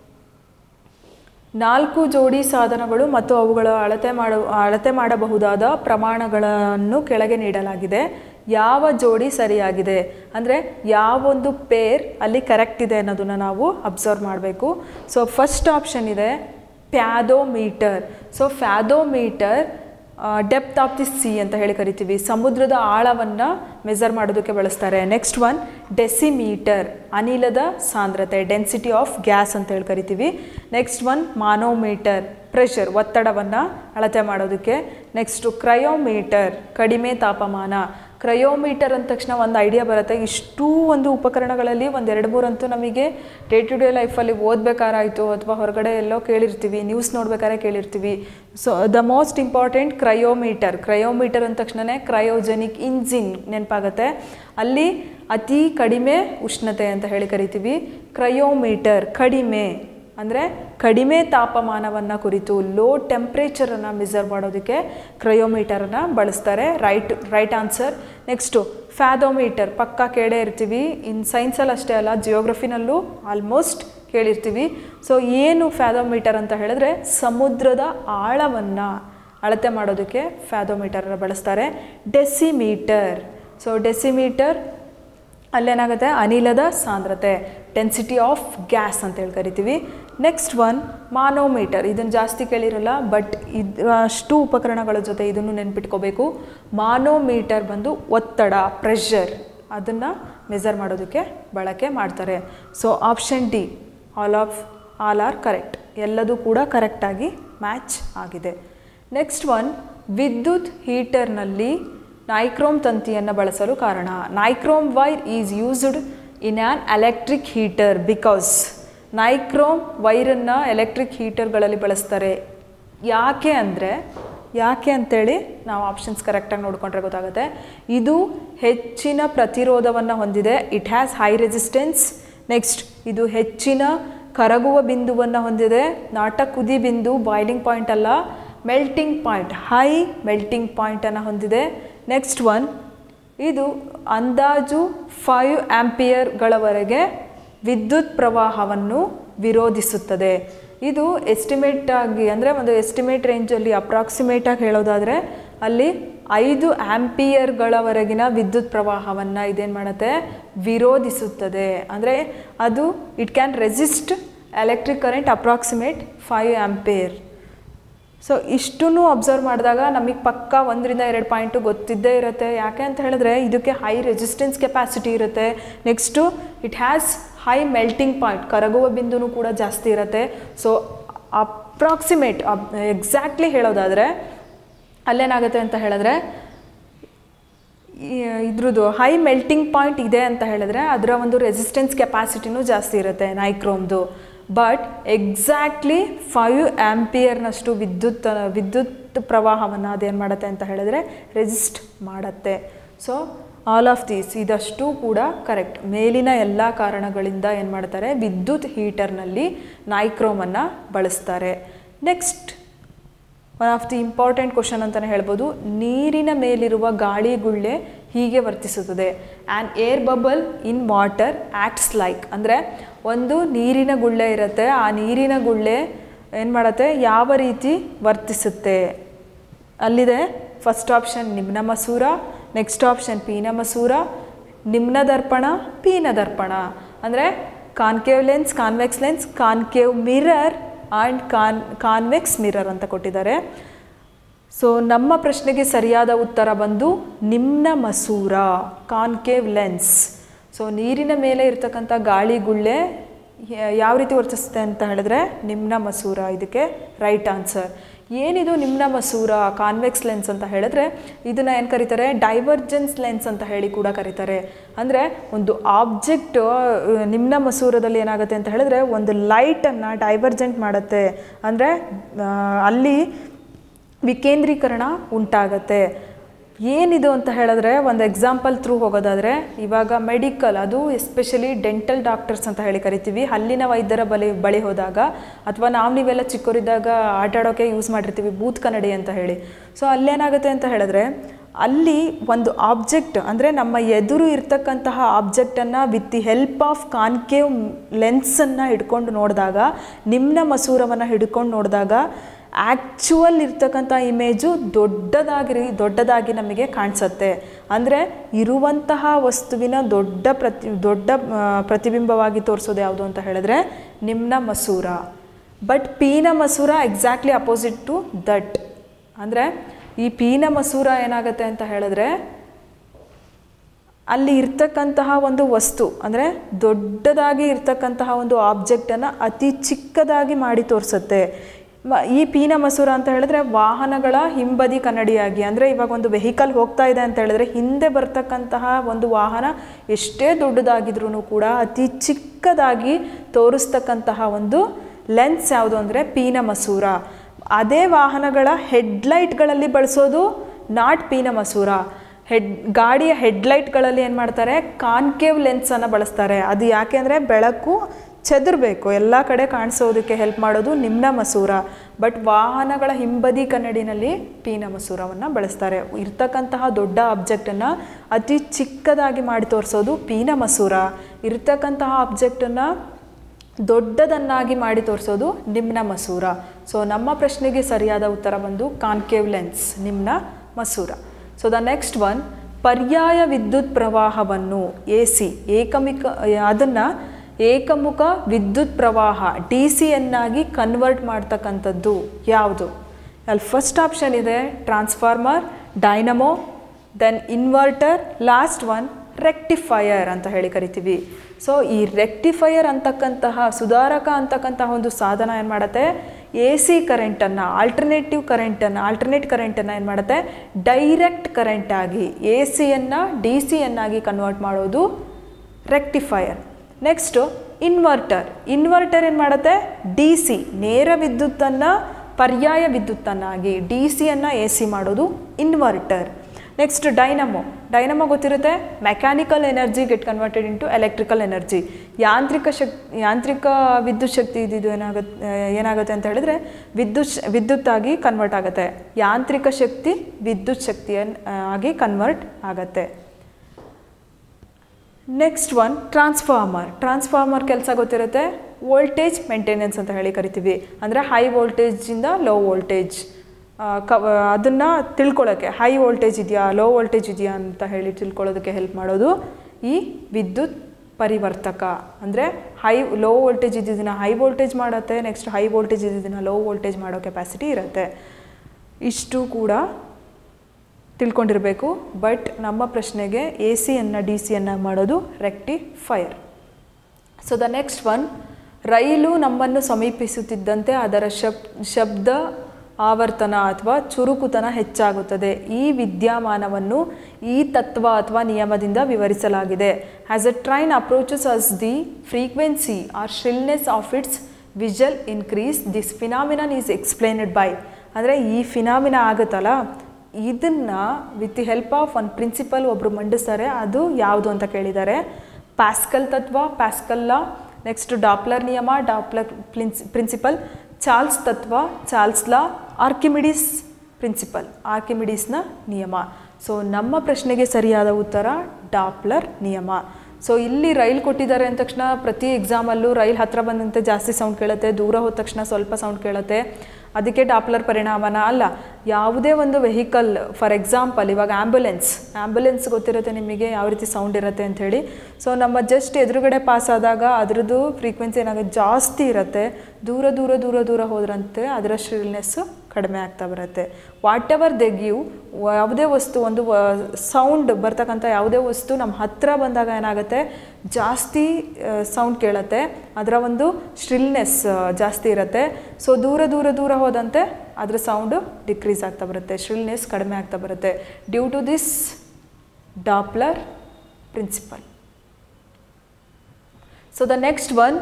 ನಾಲ್ಕು ಜೋಡಿ ಸಾಧನಗಳು ಮತ್ತು ಅವುಗಳ ಅಳತೆ ಮಾಡ ಅಳತೆ ಮಾಡಬಹುದಾದ ಪ್ರಮಾಣಗಳನ್ನು ಕೆಳಗೆ ನೀಡಲಾಗಿದೆ ಯಾವ ಜೋಡಿ ಸರಿಯಾಗಿದೆ ಅಂದರೆ ಯಾವೊಂದು ಪೇರ್ ಅಲ್ಲಿ ಕರೆಕ್ಟ್ ಇದೆ ಅನ್ನೋದನ್ನು ನಾವು ಅಬ್ಸರ್ವ್ ಮಾಡಬೇಕು ಸೊ ಫಸ್ಟ್ ಆಪ್ಷನ್ ಇದೆ fathometer so fathometer depth of the sea ಅಂತ ಹೇಳಿ ಕರಿತೀವಿ ಸಮುದ್ರದ ಆಳವನ್ನು ಮೆಜರ್ ಮಾಡೋದಕ್ಕೆ ಬಳಸ್ತಾರೆ ನೆಕ್ಸ್ಟ್ ಒನ್ ಡೆಸಿಮೀಟರ್ ಅನಿಲದ ಸಾಂದ್ರತೆ ಡೆನ್ಸಿಟಿ ಆಫ್ ಗ್ಯಾಸ್ ಅಂತ ಹೇಳಿ ಕರಿತೀವಿ ನೆಕ್ಸ್ಟ್ ಒನ್ ಮಾನೋಮೀಟರ್ ಪ್ರೆಷರ್ ಒತ್ತಡವನ್ನು ಅಳತೆ ಮಾಡೋದಕ್ಕೆ ನೆಕ್ಸ್ಟು ಕ್ರಯೋಮೀಟರ್ ಕಡಿಮೆ ತಾಪಮಾನ ಕ್ರಯೋಮೀಟರ್ ಅಂದ ತಕ್ಷಣ ಒಂದು ಐಡಿಯಾ ಬರುತ್ತೆ ಇಷ್ಟೂ ಒಂದು ಉಪಕರಣಗಳಲ್ಲಿ ಒಂದು ಎರಡು ಮೂರಂತೂ ನಮಗೆ ಡೇ ಟು ಡೇ ಲೈಫಲ್ಲಿ ಓದಬೇಕಾರಾಯಿತು ಅಥವಾ ಹೊರಗಡೆ ಎಲ್ಲೋ ಕೇಳಿರ್ತೀವಿ ನ್ಯೂಸ್ ನೋಡ್ಬೇಕಾದ್ರೆ ಕೇಳಿರ್ತೀವಿ so the most important cryometer cryometer ಅಂದ ತಕ್ಷಣವೇ ಕ್ರಯೋಜೆನಿಕ್ ಇಂಜಿನ್ ನೆನಪಾಗುತ್ತೆ ಅಲ್ಲಿ ಅತಿ ಕಡಿಮೆ ಉಷ್ಣತೆ ಅಂತ ಹೇಳಿ ಕರಿತೀವಿ ಕ್ರಯೋಮೀಟರ್ ಕಡಿಮೆ ಅಂದರೆ ಕಡಿಮೆ ತಾಪಮಾನವನ್ನು ಕುರಿತು ಲೋ ಟೆಂಪ್ರೇಚರನ್ನು ಮೆಜರ್ ಮಾಡೋದಕ್ಕೆ ಕ್ರಯೋಮೀಟರನ್ನು ಬಳಸ್ತಾರೆ right right answer next fathometer ಪಕ್ಕ ಕೇಳೇ ಇರ್ತೀವಿ ಇನ್ ಸೈನ್ಸಲ್ಲಿ ಅಷ್ಟೇ ಅಲ್ಲ ಜಿಯೋಗ್ರಫಿನಲ್ಲೂ ಆಲ್ಮೋಸ್ಟ್ ಕೇಳಿರ್ತೀವಿ ಸೊ ಏನು ಫ್ಯಾದೋಮೀಟರ್ ಅಂತ ಹೇಳಿದ್ರೆ ಸಮುದ್ರದ ಆಳವನ್ನು ಅಳತೆ ಮಾಡೋದಕ್ಕೆ ಫ್ಯಾದೋಮೀಟರನ್ನು ಬಳಸ್ತಾರೆ ಡೆಸಿಮೀಟರ್ ಸೊ ಡೆಸಿಮೀಟರ್ ಅಲ್ಲೇನಾಗುತ್ತೆ ಅನಿಲದ ಸಾಂದ್ರತೆ ಡೆನ್ಸಿಟಿ ಆಫ್ ಗ್ಯಾಸ್ ಅಂತ ಹೇಳಿ ಕರಿತೀವಿ ನೆಕ್ಸ್ಟ್ ಒನ್ ಮಾನೋಮೀಟರ್ ಇದನ್ನು ಜಾಸ್ತಿ ಕೇಳಿರಲ್ಲ ಬಟ್ ಇದು ಅಷ್ಟು ಉಪಕರಣಗಳ ಜೊತೆ ಇದನ್ನು ನೆನ್ಪಿಟ್ಕೋಬೇಕು ಮಾನೋಮೀಟರ್ ಬಂದು ಒತ್ತಡ ಪ್ರೆಷರ್ ಅದನ್ನು ಮೆಜರ್ ಮಾಡೋದಕ್ಕೆ ಬಳಕೆ ಮಾಡ್ತಾರೆ so option D all of all are correct ಎಲ್ಲದೂ ಕೂಡ ಕರೆಕ್ಟಾಗಿ ಮ್ಯಾಚ್ ಆಗಿದೆ ನೆಕ್ಸ್ಟ್ ಒನ್ ವಿದ್ಯುತ್ ಹೀಟರ್ನಲ್ಲಿ ನೈಕ್ರೋಮ್ ತಂತಿಯನ್ನು ಬಳಸಲು ಕಾರಣ nichrome wire is used in an electric heater because nichrome ವೈರನ್ನು ಎಲೆಕ್ಟ್ರಿಕ್ ಹೀಟರ್ಗಳಲ್ಲಿ ಬಳಸ್ತಾರೆ ಯಾಕೆ ಅಂದರೆ ಯಾಕೆ ಅಂತೇಳಿ ನಾವು ಆಪ್ಷನ್ಸ್ ಕರೆಕ್ಟಾಗಿ ನೋಡಿಕೊಂಡ್ರೆ ಗೊತ್ತಾಗುತ್ತೆ ಇದು ಹೆಚ್ಚಿನ ಪ್ರತಿರೋಧವನ್ನು ಹೊಂದಿದೆ it has high resistance next ಇದು ಹೆಚ್ಚಿನ ಕರಗುವ ಬಿಂದುವನ್ನು ಹೊಂದಿದೆ ನಾಟ ಕುದಿ ಬಿಂದು ಬಾಯ್ಲಿಂಗ್ ಪಾಯಿಂಟ್ ಅಲ್ಲ ಮೆಲ್ಟಿಂಗ್ ಪಾಯಿಂಟ್ ಹೈ ಮೆಲ್ಟಿಂಗ್ ಪಾಯಿಂಟನ್ನು ಹೊಂದಿದೆ ನೆಕ್ಸ್ಟ್ ಒನ್ ಇದು ಅಂದಾಜು ಫೈವ್ ಆ್ಯಂಪಿಯರ್ಗಳವರೆಗೆ ವಿದ್ಯುತ್ ಪ್ರವಾಹವನ್ನು ವಿರೋಧಿಸುತ್ತದೆ ಇದು ಎಸ್ಟಿಮೇಟ್ ಆಗಿ ಅಂದರೆ ಒಂದು ಎಸ್ಟಿಮೇಟ್ ರೇಂಜಲ್ಲಿ ಅಪ್ರಾಕ್ಸಿಮೇಟಾಗಿ ಹೇಳೋದಾದರೆ ಅಲ್ಲಿ ಐದು ಆ್ಯಂಪಿಯರ್ಗಳವರೆಗಿನ ವಿದ್ಯುತ್ ಪ್ರವಾಹವನ್ನು ಇದೇನು ಮಾಡುತ್ತೆ ವಿರೋಧಿಸುತ್ತದೆ ಅಂದರೆ ಅದು it can resist electric current approximate five ampere so ಇಷ್ಟನ್ನು ಅಬ್ಸರ್ವ್ ಮಾಡಿದಾಗ ನಮಗೆ ಪಕ್ಕ ಒಂದರಿಂದ ಎರಡು ಪಾಯಿಂಟು ಗೊತ್ತಿದ್ದೇ ಇರುತ್ತೆ ಯಾಕೆ ಅಂತ ಹೇಳಿದ್ರೆ ಇದಕ್ಕೆ ಹೈ ರೆಸಿಸ್ಟೆನ್ಸ್ ಕೆಪಾಸಿಟಿ ಇರುತ್ತೆ next it has high melting point ಕರಗುವ ಬಿಂದುನೂ ಕೂಡ ಜಾಸ್ತಿ ಇರುತ್ತೆ ಸೊ ಅಪ್ರಾಕ್ಸಿಮೇಟ್ ಅಬ್ ಎಕ್ಸಾಕ್ಟ್ಲಿ ಹೇಳೋದಾದರೆ ಅಲ್ಲೇನಾಗುತ್ತೆ ಅಂತ ಹೇಳಿದ್ರೆ ಇದ್ರದ್ದು ಹೈ ಮೆಲ್ಟಿಂಗ್ ಪಾಯಿಂಟ್ ಇದೆ ಅಂತ ಹೇಳಿದ್ರೆ ಅದರ ಒಂದು ರೆಸಿಸ್ಟೆನ್ಸ್ ಕೆಪಾಸಿಟಿನೂ ಜಾಸ್ತಿ ಇರುತ್ತೆ ನೈಕ್ರೋಮ್ದು ಬಟ್ ಎಕ್ಸಾಕ್ಟ್ಲಿ ಫೈವ್ ಆ್ಯಂಪಿಯರ್ನಷ್ಟು ವಿದ್ಯುತ್ ವಿದ್ಯುತ್ ಪ್ರವಾಹವನ್ನು ಅದೇನು ಮಾಡುತ್ತೆ ಅಂತ ಹೇಳಿದ್ರೆ ರೆಸಿಸ್ಟ್ ಮಾಡುತ್ತೆ ಸೊ ಆಲ್ ಆಫ್ ದೀಸ್ ಇದಷ್ಟು ಕೂಡ ಕರೆಕ್ಟ್ ಮೇಲಿನ ಎಲ್ಲ ಕಾರಣಗಳಿಂದ ಏನು ಮಾಡ್ತಾರೆ ವಿದ್ಯುತ್ ಹೀಟರ್ನಲ್ಲಿ ನೈಕ್ರೋಮನ್ನು ಬಳಸ್ತಾರೆ next one of the important question ಅಂತಲೇ ಹೇಳ್ಬೋದು ನೀರಿನ ಮೇಲಿರುವ ಗಾಳಿ ಗುಳ್ಳೆ ಹೀಗೆ ವರ್ತಿಸುತ್ತದೆ an air bubble in water acts like ಅಂದರೆ ಒಂದು ನೀರಿನ ಗುಳ್ಳೆ ಇರುತ್ತೆ ಆ ನೀರಿನ ಗುಳ್ಳೆ ಏನು ಮಾಡುತ್ತೆ ಯಾವ ರೀತಿ ವರ್ತಿಸುತ್ತೆ ಅಲ್ಲಿದೆ ಫಸ್ಟ್ ಆಪ್ಷನ್ ನಿಮ್ನ ಮಸೂರ ನೆಕ್ಸ್ಟ್ ಆಪ್ಷನ್ ಪೀನ ಮಸೂರ ನಿಮ್ನ ದರ್ಪಣ ಪೀನ ದರ್ಪಣ ಅಂದರೆ concave lens convex lens concave mirror and con convex mirror ಅಂತ ಕೊಟ್ಟಿದ್ದಾರೆ ಸೊ ನಮ್ಮ ಪ್ರಶ್ನೆಗೆ ಸರಿಯಾದ ಉತ್ತರ ಬಂದು ನಿಮ್ನ ಮಸೂರ ಕಾನ್ಕೇವ್ ಲೆನ್ಸ್ ಸೊ ನೀರಿನ ಮೇಲೆ ಇರ್ತಕ್ಕಂಥ ಗಾಳಿ ಗುಳ್ಳೆ ಯ- ಯಾವ ರೀತಿ ವರ್ತಿಸುತ್ತೆ ಅಂತ ಹೇಳಿದ್ರೆ ನಿಮ್ನ ಮಸೂರ ಇದಕ್ಕೆ ರೈಟ್ ಆನ್ಸರ್ ಏನಿದು ನಿಮ್ನ ಮಸೂರ ಕಾನ್ವೆಕ್ಸ್ ಲೆನ್ಸ್ ಅಂತ ಹೇಳಿದ್ರೆ ಇದನ್ನ ಏನು ಕರೀತಾರೆ ಡೈವರ್ಜೆನ್ಸ್ ಲೆನ್ಸ್ ಅಂತ ಹೇಳಿ ಕೂಡ ಕರೀತಾರೆ ಅಂದರೆ ಒಂದು ಆಬ್ಜೆಕ್ಟ್ ನಿಮ್ನ ಮಸೂರದಲ್ಲಿ ಏನಾಗುತ್ತೆ ಅಂತ ಹೇಳಿದ್ರೆ ಒಂದು ಲೈಟನ್ನು ಡೈವರ್ಜೆಂಟ್ ಮಾಡುತ್ತೆ ಅಂದರೆ ಅಲ್ಲಿ ವಿಕೇಂದ್ರೀಕರಣ ಉಂಟಾಗತ್ತೆ ಏನಿದು ಅಂತ ಹೇಳಿದ್ರೆ ಒಂದು ಎಕ್ಸಾಂಪಲ್ ಥ್ರೂ ಹೋಗೋದಾದರೆ ಇವಾಗ ಮೆಡಿಕಲ್ ಅದು ಎಸ್ಪೆಷಲಿ ಡೆಂಟಲ್ ಡಾಕ್ಟರ್ಸ್ ಅಂತ ಹೇಳಿ ಕರಿತೀವಿ ಹಲ್ಲಿನ ವೈದ್ಯರ ಬಳಿ ಬಳಿ ಹೋದಾಗ ಅಥವಾ ನಾವು ನೀವೆಲ್ಲ ಚಿಕ್ಕವರಿದ್ದಾಗ ಆಟ ಆಡೋಕ್ಕೆ ಯೂಸ್ ಮಾಡಿರ್ತೀವಿ ಬೂತ್ ಕನ್ನಡಿ ಅಂತ ಹೇಳಿ ಸೊ ಅಲ್ಲೇನಾಗುತ್ತೆ ಅಂತ ಹೇಳಿದ್ರೆ ಅಲ್ಲಿ ಒಂದು ಆಬ್ಜೆಕ್ಟ್ ಅಂದರೆ ನಮ್ಮ ಎದುರು ಇರ್ತಕ್ಕಂತಹ ಆಬ್ಜೆಕ್ಟನ್ನು with the help of concave ಲೆನ್ಸನ್ನು ಹಿಡ್ಕೊಂಡು ನೋಡಿದಾಗ ನಿಮ್ನ ಮಸೂರವನ್ನು ಹಿಡ್ಕೊಂಡು ನೋಡಿದಾಗ ಆ್ಯಕ್ಚುವಲ್ ಇರ್ತಕ್ಕಂಥ ಇಮೇಜು ದೊಡ್ಡದಾಗಿ ದೊಡ್ಡದಾಗಿ ನಮಗೆ ಕಾಣಿಸುತ್ತೆ ಅಂದರೆ ಇರುವಂತಹ ವಸ್ತುವಿನ ದೊಡ್ಡ ಪ್ರತಿ ದೊಡ್ಡ ಆ, ಪ್ರತಿಬಿಂಬವಾಗಿ ತೋರಿಸೋದು ಯಾವುದು ಅಂತ ಹೇಳಿದ್ರೆ ನಿಮ್ನ ಮಸೂರ ಬಟ್ ಪೀನ ಮಸೂರ ಎಕ್ಸಾಕ್ಟ್ಲಿ ಅಪೋಸಿಟ್ ಟು ದಟ್ ಅಂದರೆ ಈ ಪೀನ ಮಸೂರ ಏನಾಗುತ್ತೆ ಅಂತ ಹೇಳಿದ್ರೆ ಅಲ್ಲಿ ಇರ್ತಕ್ಕಂತಹ ಒಂದು ವಸ್ತು ಅಂದರೆ ದೊಡ್ಡದಾಗಿ ಇರ್ತಕ್ಕಂತಹ ಒಂದು ಆಬ್ಜೆಕ್ಟನ್ನು ಅತಿ ಚಿಕ್ಕದಾಗಿ ಮಾಡಿ ತೋರಿಸುತ್ತೆ ಮ- ಈ ಪೀನ ಮಸೂರ ಅಂತ ಹೇಳಿದ್ರೆ ವಾಹನಗಳ ಹಿಂಬದಿ ಕನ್ನಡಿಯಾಗಿ ಅಂದರೆ ಇವಾಗ ಒಂದು ವೆಹಿಕಲ್ ಹೋಗ್ತಾ ಇದೆ ಅಂತ ಹೇಳಿದ್ರೆ ಹಿಂದೆ ಬರ್ತಕ್ಕಂತಹ ಒಂದು ವಾಹನ ಎಷ್ಟೇ ದೊಡ್ಡದಾಗಿದ್ರೂ ಕೂಡ ಅತಿ ಚಿಕ್ಕದಾಗಿ ತೋರಿಸ್ತಕ್ಕಂತಹ ಒಂದು ಲೆನ್ಸ್ ಯಾವುದು ಅಂದರೆ ಪೀನ ಮಸೂರ ಅದೇ ವಾಹನಗಳ ಹೆಡ್ಲೈಟ್ಗಳಲ್ಲಿ ಬಳಸೋದು ನಾಟ್ ಪೀನ ಮಸೂರ ಹೆಡ್ ಗಾಡಿಯ ಹೆಡ್ಲೈಟ್ಗಳಲ್ಲಿ ಏನು ಮಾಡ್ತಾರೆ ಕಾನ್ಕೇವ್ ಲೆನ್ಸನ್ನು ಬಳಸ್ತಾರೆ ಅದು ಯಾಕೆ ಅಂದರೆ ಬೆಳಕು ಚೆದರ್ಬೇಕು ಎಲ್ಲ ಕಡೆ ಕಾಣಿಸೋದಕ್ಕೆ ಹೆಲ್ಪ್ ಮಾಡೋದು ನಿಮ್ನ ಮಸೂರ ಬಟ್ ವಾಹನಗಳ ಹಿಂಬದಿ ಕನ್ನಡಿನಲ್ಲಿ ಪೀನ ಮಸೂರವನ್ನು ಬಳಸ್ತಾರೆ ಇರ್ತಕ್ಕಂತಹ ದೊಡ್ಡ ಆಬ್ಜೆಕ್ಟನ್ನು ಅತಿ ಚಿಕ್ಕದಾಗಿ ಮಾಡಿ ತೋರಿಸೋದು ಪೀನ ಮಸೂರ ಇರ್ತಕ್ಕಂತಹ ಆಬ್ಜೆಕ್ಟನ್ನು ದೊಡ್ಡದನ್ನಾಗಿ ಮಾಡಿ ತೋರಿಸೋದು ನಿಮ್ನ ಮಸೂರ ಸೊ ನಮ್ಮ ಪ್ರಶ್ನೆಗೆ ಸರಿಯಾದ ಉತ್ತರ ಬಂದು ಕಾನ್ಕೇವ್ ಲೆನ್ಸ್ ನಿಮ್ನ ಮಸೂರ ಸೊ ದ ನೆಕ್ಸ್ಟ್ ಒನ್ ಪರ್ಯಾಯ ವಿದ್ಯುತ್ ಪ್ರವಾಹವನ್ನು ಎ ಸಿ ಏಕಮಿಕ ಅದನ್ನು ಏಕಮುಖ ವಿದ್ಯುತ್ ಪ್ರವಾಹ ಡಿ ಸಿಯನ್ನಾಗಿ ಕನ್ವರ್ಟ್ ಮಾಡ್ತಕ್ಕಂಥದ್ದು ಯಾವುದು ಅಲ್ಲಿ ಫಸ್ಟ್ ಆಪ್ಷನ್ ಇದೆ transformer dynamo then inverter last one rectifier ಅಂತ ಹೇಳಿ ಕರಿತೀವಿ ಸೊ ಈ ರೆಕ್ಟಿಫೈಯರ್ ಅಂತಕ್ಕಂತಹ ಸುಧಾರಕ ಅಂತಕ್ಕಂತಹ ಒಂದು ಸಾಧನ ಏನು ಮಾಡುತ್ತೆ ಎ ಸಿ ಕರೆಂಟನ್ನು ಆಲ್ಟರ್ನೇಟಿವ್ ಕರೆಂಟನ್ನು ಆಲ್ಟರ್ನೇಟ್ ಕರೆಂಟನ್ನು ಏನು ಮಾಡುತ್ತೆ ಡೈರೆಕ್ಟ್ ಕರೆಂಟ್ ಆಗಿ ಎ ಸಿಯನ್ನು ಡಿ ಸಿಯನ್ನಾಗಿ ಕನ್ವರ್ಟ್ ಮಾಡೋದು ರೆಕ್ಟಿಫೈಯರ್ ನೆಕ್ಸ್ಟು ಇನ್ವರ್ಟರ್ ಇನ್ವರ್ಟರ್ ಏನು ಮಾಡುತ್ತೆ ಡಿ ಸಿ ನೇರ ವಿದ್ಯುತ್ತನ್ನು ಪರ್ಯಾಯ ವಿದ್ಯುತ್ತನ್ನಾಗಿ ಡಿ ಸಿಯನ್ನು ಎ ಸಿ ಮಾಡೋದು ಇನ್ವರ್ಟರ್ ನೆಕ್ಸ್ಟ್ ಡೈನಮೋ ಡೈನಮೋ ಗೊತ್ತಿರುತ್ತೆ mechanical energy get converted into electrical energy ಯಾಂತ್ರಿಕ ಶಕ್ ಯಾಂತ್ರಿಕ ವಿದ್ಯುತ್ ಶಕ್ತಿ ಇದ್ದಿದ್ದು ಏನಾಗುತ್ತೆ ಏನಾಗುತ್ತೆ ಅಂತ ಹೇಳಿದ್ರೆ ವಿದ್ಯುತ್ ಶ- ವಿದ್ಯುತ್ತಾಗಿ ಕನ್ವರ್ಟ್ ಆಗುತ್ತೆ ಯಾಂತ್ರಿಕ ಶಕ್ತಿ ವಿದ್ಯುತ್ ಶಕ್ತಿಯನ್ ಆಗಿ ಕನ್ವರ್ಟ್ ಆಗುತ್ತೆ ನೆಕ್ಸ್ಟ್ ಒನ್ ಟ್ರಾನ್ಸ್ಫಾರ್ಮರ್ ಟ್ರಾನ್ಸ್ಫಾರ್ಮರ್ ಕೆಲಸ ಗೊತ್ತಿರುತ್ತೆ ವೋಲ್ಟೇಜ್ ಮೇಂಟೆನೆನ್ಸ್ ಅಂತ ಹೇಳಿ ಕರಿತೀವಿ ಅಂದರೆ ಹೈ ವೋಲ್ಟೇಜಿಂದ ಲೋ ವೋಲ್ಟೇಜ್ ಕ ಅದನ್ನು ತಿಳ್ಕೊಳ್ಳೋಕ್ಕೆ ಹೈ ವೋಲ್ಟೇಜ್ ಇದೆಯಾ ಲೋ ವೋಲ್ಟೇಜ್ ಇದೆಯಾ ಅಂತ ಹೇಳಿ ತಿಳ್ಕೊಳ್ಳೋದಕ್ಕೆ ಹೆಲ್ಪ್ ಮಾಡೋದು ಈ ವಿದ್ಯುತ್ ಪರಿವರ್ತಕ ಅಂದರೆ ಹೈ ಲೋ ವೋಲ್ಟೇಜ್ ಇದ್ದಿದ್ದನ್ನು ಹೈ ವೋಲ್ಟೇಜ್ ಮಾಡುತ್ತೆ ನೆಕ್ಸ್ಟ್ ಹೈ ವೋಲ್ಟೇಜ್ ಇದ್ದಿದ್ದನ್ನು ಲೋ ವೋಲ್ಟೇಜ್ ಮಾಡೋ ಕೆಪಾಸಿಟಿ ಇರುತ್ತೆ ಇಷ್ಟು ಕೂಡ ತಿಳ್ಕೊಂಡಿರಬೇಕು ಬಟ್ ನಮ್ಮ ಪ್ರಶ್ನೆಗೆ ಎ ಸಿಯನ್ನು ಡಿ ಸಿಯನ್ನು ಮಾಡೋದು rectifier so the next one ರೈಲು ನಮ್ಮನ್ನು ಸಮೀಪಿಸುತ್ತಿದ್ದಂತೆ ಅದರ ಶಬ್ ಶಬ್ದ ಆವರ್ತನ ಅಥವಾ ಚುರುಕುತನ ಹೆಚ್ಚಾಗುತ್ತದೆ ಈ ವಿದ್ಯಮಾನವನ್ನು ಈ ತತ್ವ ಅಥವಾ ನಿಯಮದಿಂದ ವಿವರಿಸಲಾಗಿದೆ as a train approaches us the frequency or shrillness of its visual increase this phenomenon is explained by ಅಂದರೆ ಈ ಫಿನಾಮಿನ ಆಗುತ್ತಲ್ಲ ಇದನ್ನು ವಿತ್ ದಿ ಹೆಲ್ಪ್ ಆಫ್ ಒಂದು ಪ್ರಿನ್ಸಿಪಲ್ ಒಬ್ಬರು ಮಂಡಿಸ್ತಾರೆ ಅದು ಯಾವುದು ಅಂತ ಕೇಳಿದ್ದಾರೆ ಪ್ಯಾಸ್ಕಲ್ ತತ್ವ ಪ್ಯಾಸ್ಕಲ್ಲ ನೆಕ್ಸ್ಟ್ ಡಾಪ್ಲರ್ ನಿಯಮ ಡಾಪ್ಲರ್ ಪ್ರಿನ್ಸ್ ಪ್ರಿನ್ಸಿಪಲ್ ಚಾರ್ಲ್ಸ್ ತತ್ವ ಚಾರ್ಲ್ಸ್ ಲಾ ಆರ್ಕಿಮಿಡಿಸ್ ಪ್ರಿನ್ಸಿಪಲ್ ಆರ್ಕಿಮಿಡಿಸ್ನ ನಿಯಮ ಸೊ ನಮ್ಮ ಪ್ರಶ್ನೆಗೆ ಸರಿಯಾದ ಉತ್ತರ ಡಾಪ್ಲರ್ ನಿಯಮ ಸೊ ಇಲ್ಲಿ ರೈಲ್ ಕೊಟ್ಟಿದ್ದಾರೆ ಅಂದ ತಕ್ಷಣ ಪ್ರತಿ ಎಕ್ಸಾಮಲ್ಲೂ ರೈಲ್ ಹತ್ರ ಬಂದಂತೆ ಜಾಸ್ತಿ ಸೌಂಡ್ ಕೇಳುತ್ತೆ ದೂರ ಹೋದ ತಕ್ಷಣ ಸ್ವಲ್ಪ ಸೌಂಡ್ ಕೇಳುತ್ತೆ ಅದಕ್ಕೆ ಡಾಪ್ಲರ್ ಪರಿಣಾಮನ ಅಲ್ಲ ಯಾವುದೇ ಒಂದು ವೆಹಿಕಲ್ ಫಾರ್ ಎಕ್ಸಾಂಪಲ್ ಇವಾಗ ಆ್ಯಂಬುಲೆನ್ಸ್ ಆ್ಯಂಬುಲೆನ್ಸ್ ಗೊತ್ತಿರುತ್ತೆ ನಿಮಗೆ ಯಾವ ರೀತಿ ಸೌಂಡ್ ಇರುತ್ತೆ ಅಂಥೇಳಿ ಸೊ ನಮ್ಮ ಜಸ್ಟ್ ಎದುರುಗಡೆ ಪಾಸ್ ಆದಾಗ ಅದರದ್ದು ಫ್ರೀಕ್ವೆನ್ಸಿ ಏನಾಗುತ್ತೆ ಜಾಸ್ತಿ ಇರುತ್ತೆ ದೂರ ದೂರ ದೂರ ದೂರ ಹೋದ್ರಂತೆ ಅದರ ಶ್ರಿಲ್ನೆಸ್ಸು ಕಡಿಮೆ ಆಗ್ತಾ ಬರುತ್ತೆ ವಾಟ್ ಎವರ್ ದೆ ಗಿವ್ ಯಾವುದೇ ವಸ್ತು ಒಂದು ಸೌಂಡ್ ಬರ್ತಕ್ಕಂಥ ಯಾವುದೇ ವಸ್ತು ನಮ್ಮ ಹತ್ರ ಬಂದಾಗ ಏನಾಗುತ್ತೆ ಜಾಸ್ತಿ ಸೌಂಡ್ ಕೇಳುತ್ತೆ ಅದರ ಒಂದು ಶ್ರಿಲ್ನೆಸ್ ಜಾಸ್ತಿ ಇರುತ್ತೆ ಸೊ ದೂರ ದೂರ ದೂರ ಹೋದಂತೆ ಅದರ ಸೌಂಡು ಡಿಕ್ರೀಸ್ ಆಗ್ತಾ ಬರುತ್ತೆ ಶ್ರಿಲ್ನೆಸ್ ಕಡಿಮೆ ಆಗ್ತಾ ಬರುತ್ತೆ due to this Doppler principle so the next one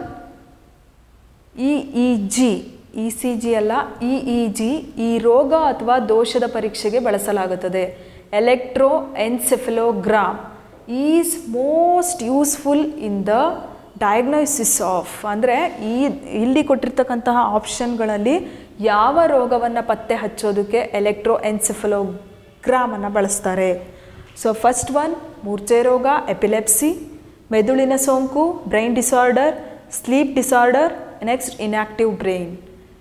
E E G E C G ಅಲ್ಲ ಇ ಇ ಜಿ ಈ ರೋಗ ಅಥವಾ ದೋಷದ ಪರೀಕ್ಷೆಗೆ ಬಳಸಲಾಗುತ್ತದೆ electroencephalogram is most useful in the diagnosis of ಅಂದರೆ ಈ ಇಲ್ಲಿ ಕೊಟ್ಟಿರ್ತಕ್ಕಂತಹ ಆಪ್ಷನ್ಗಳಲ್ಲಿ ಯಾವ ರೋಗವನ್ನು ಪತ್ತೆ ಹಚ್ಚೋದಕ್ಕೆ ಎಲೆಕ್ಟ್ರೋ ಎನ್ಸೆಫಲೋಗ್ರಾಮನ್ನು ಬಳಸ್ತಾರೆ ಸೊ ಫಸ್ಟ್ ಒನ್ ಮೂರ್ಛೆ ರೋಗ ಎಪಿಲೆಪ್ಸಿ ಮೆದುಳಿನ ಸೋಂಕು brain disorder sleep disorder next inactive brain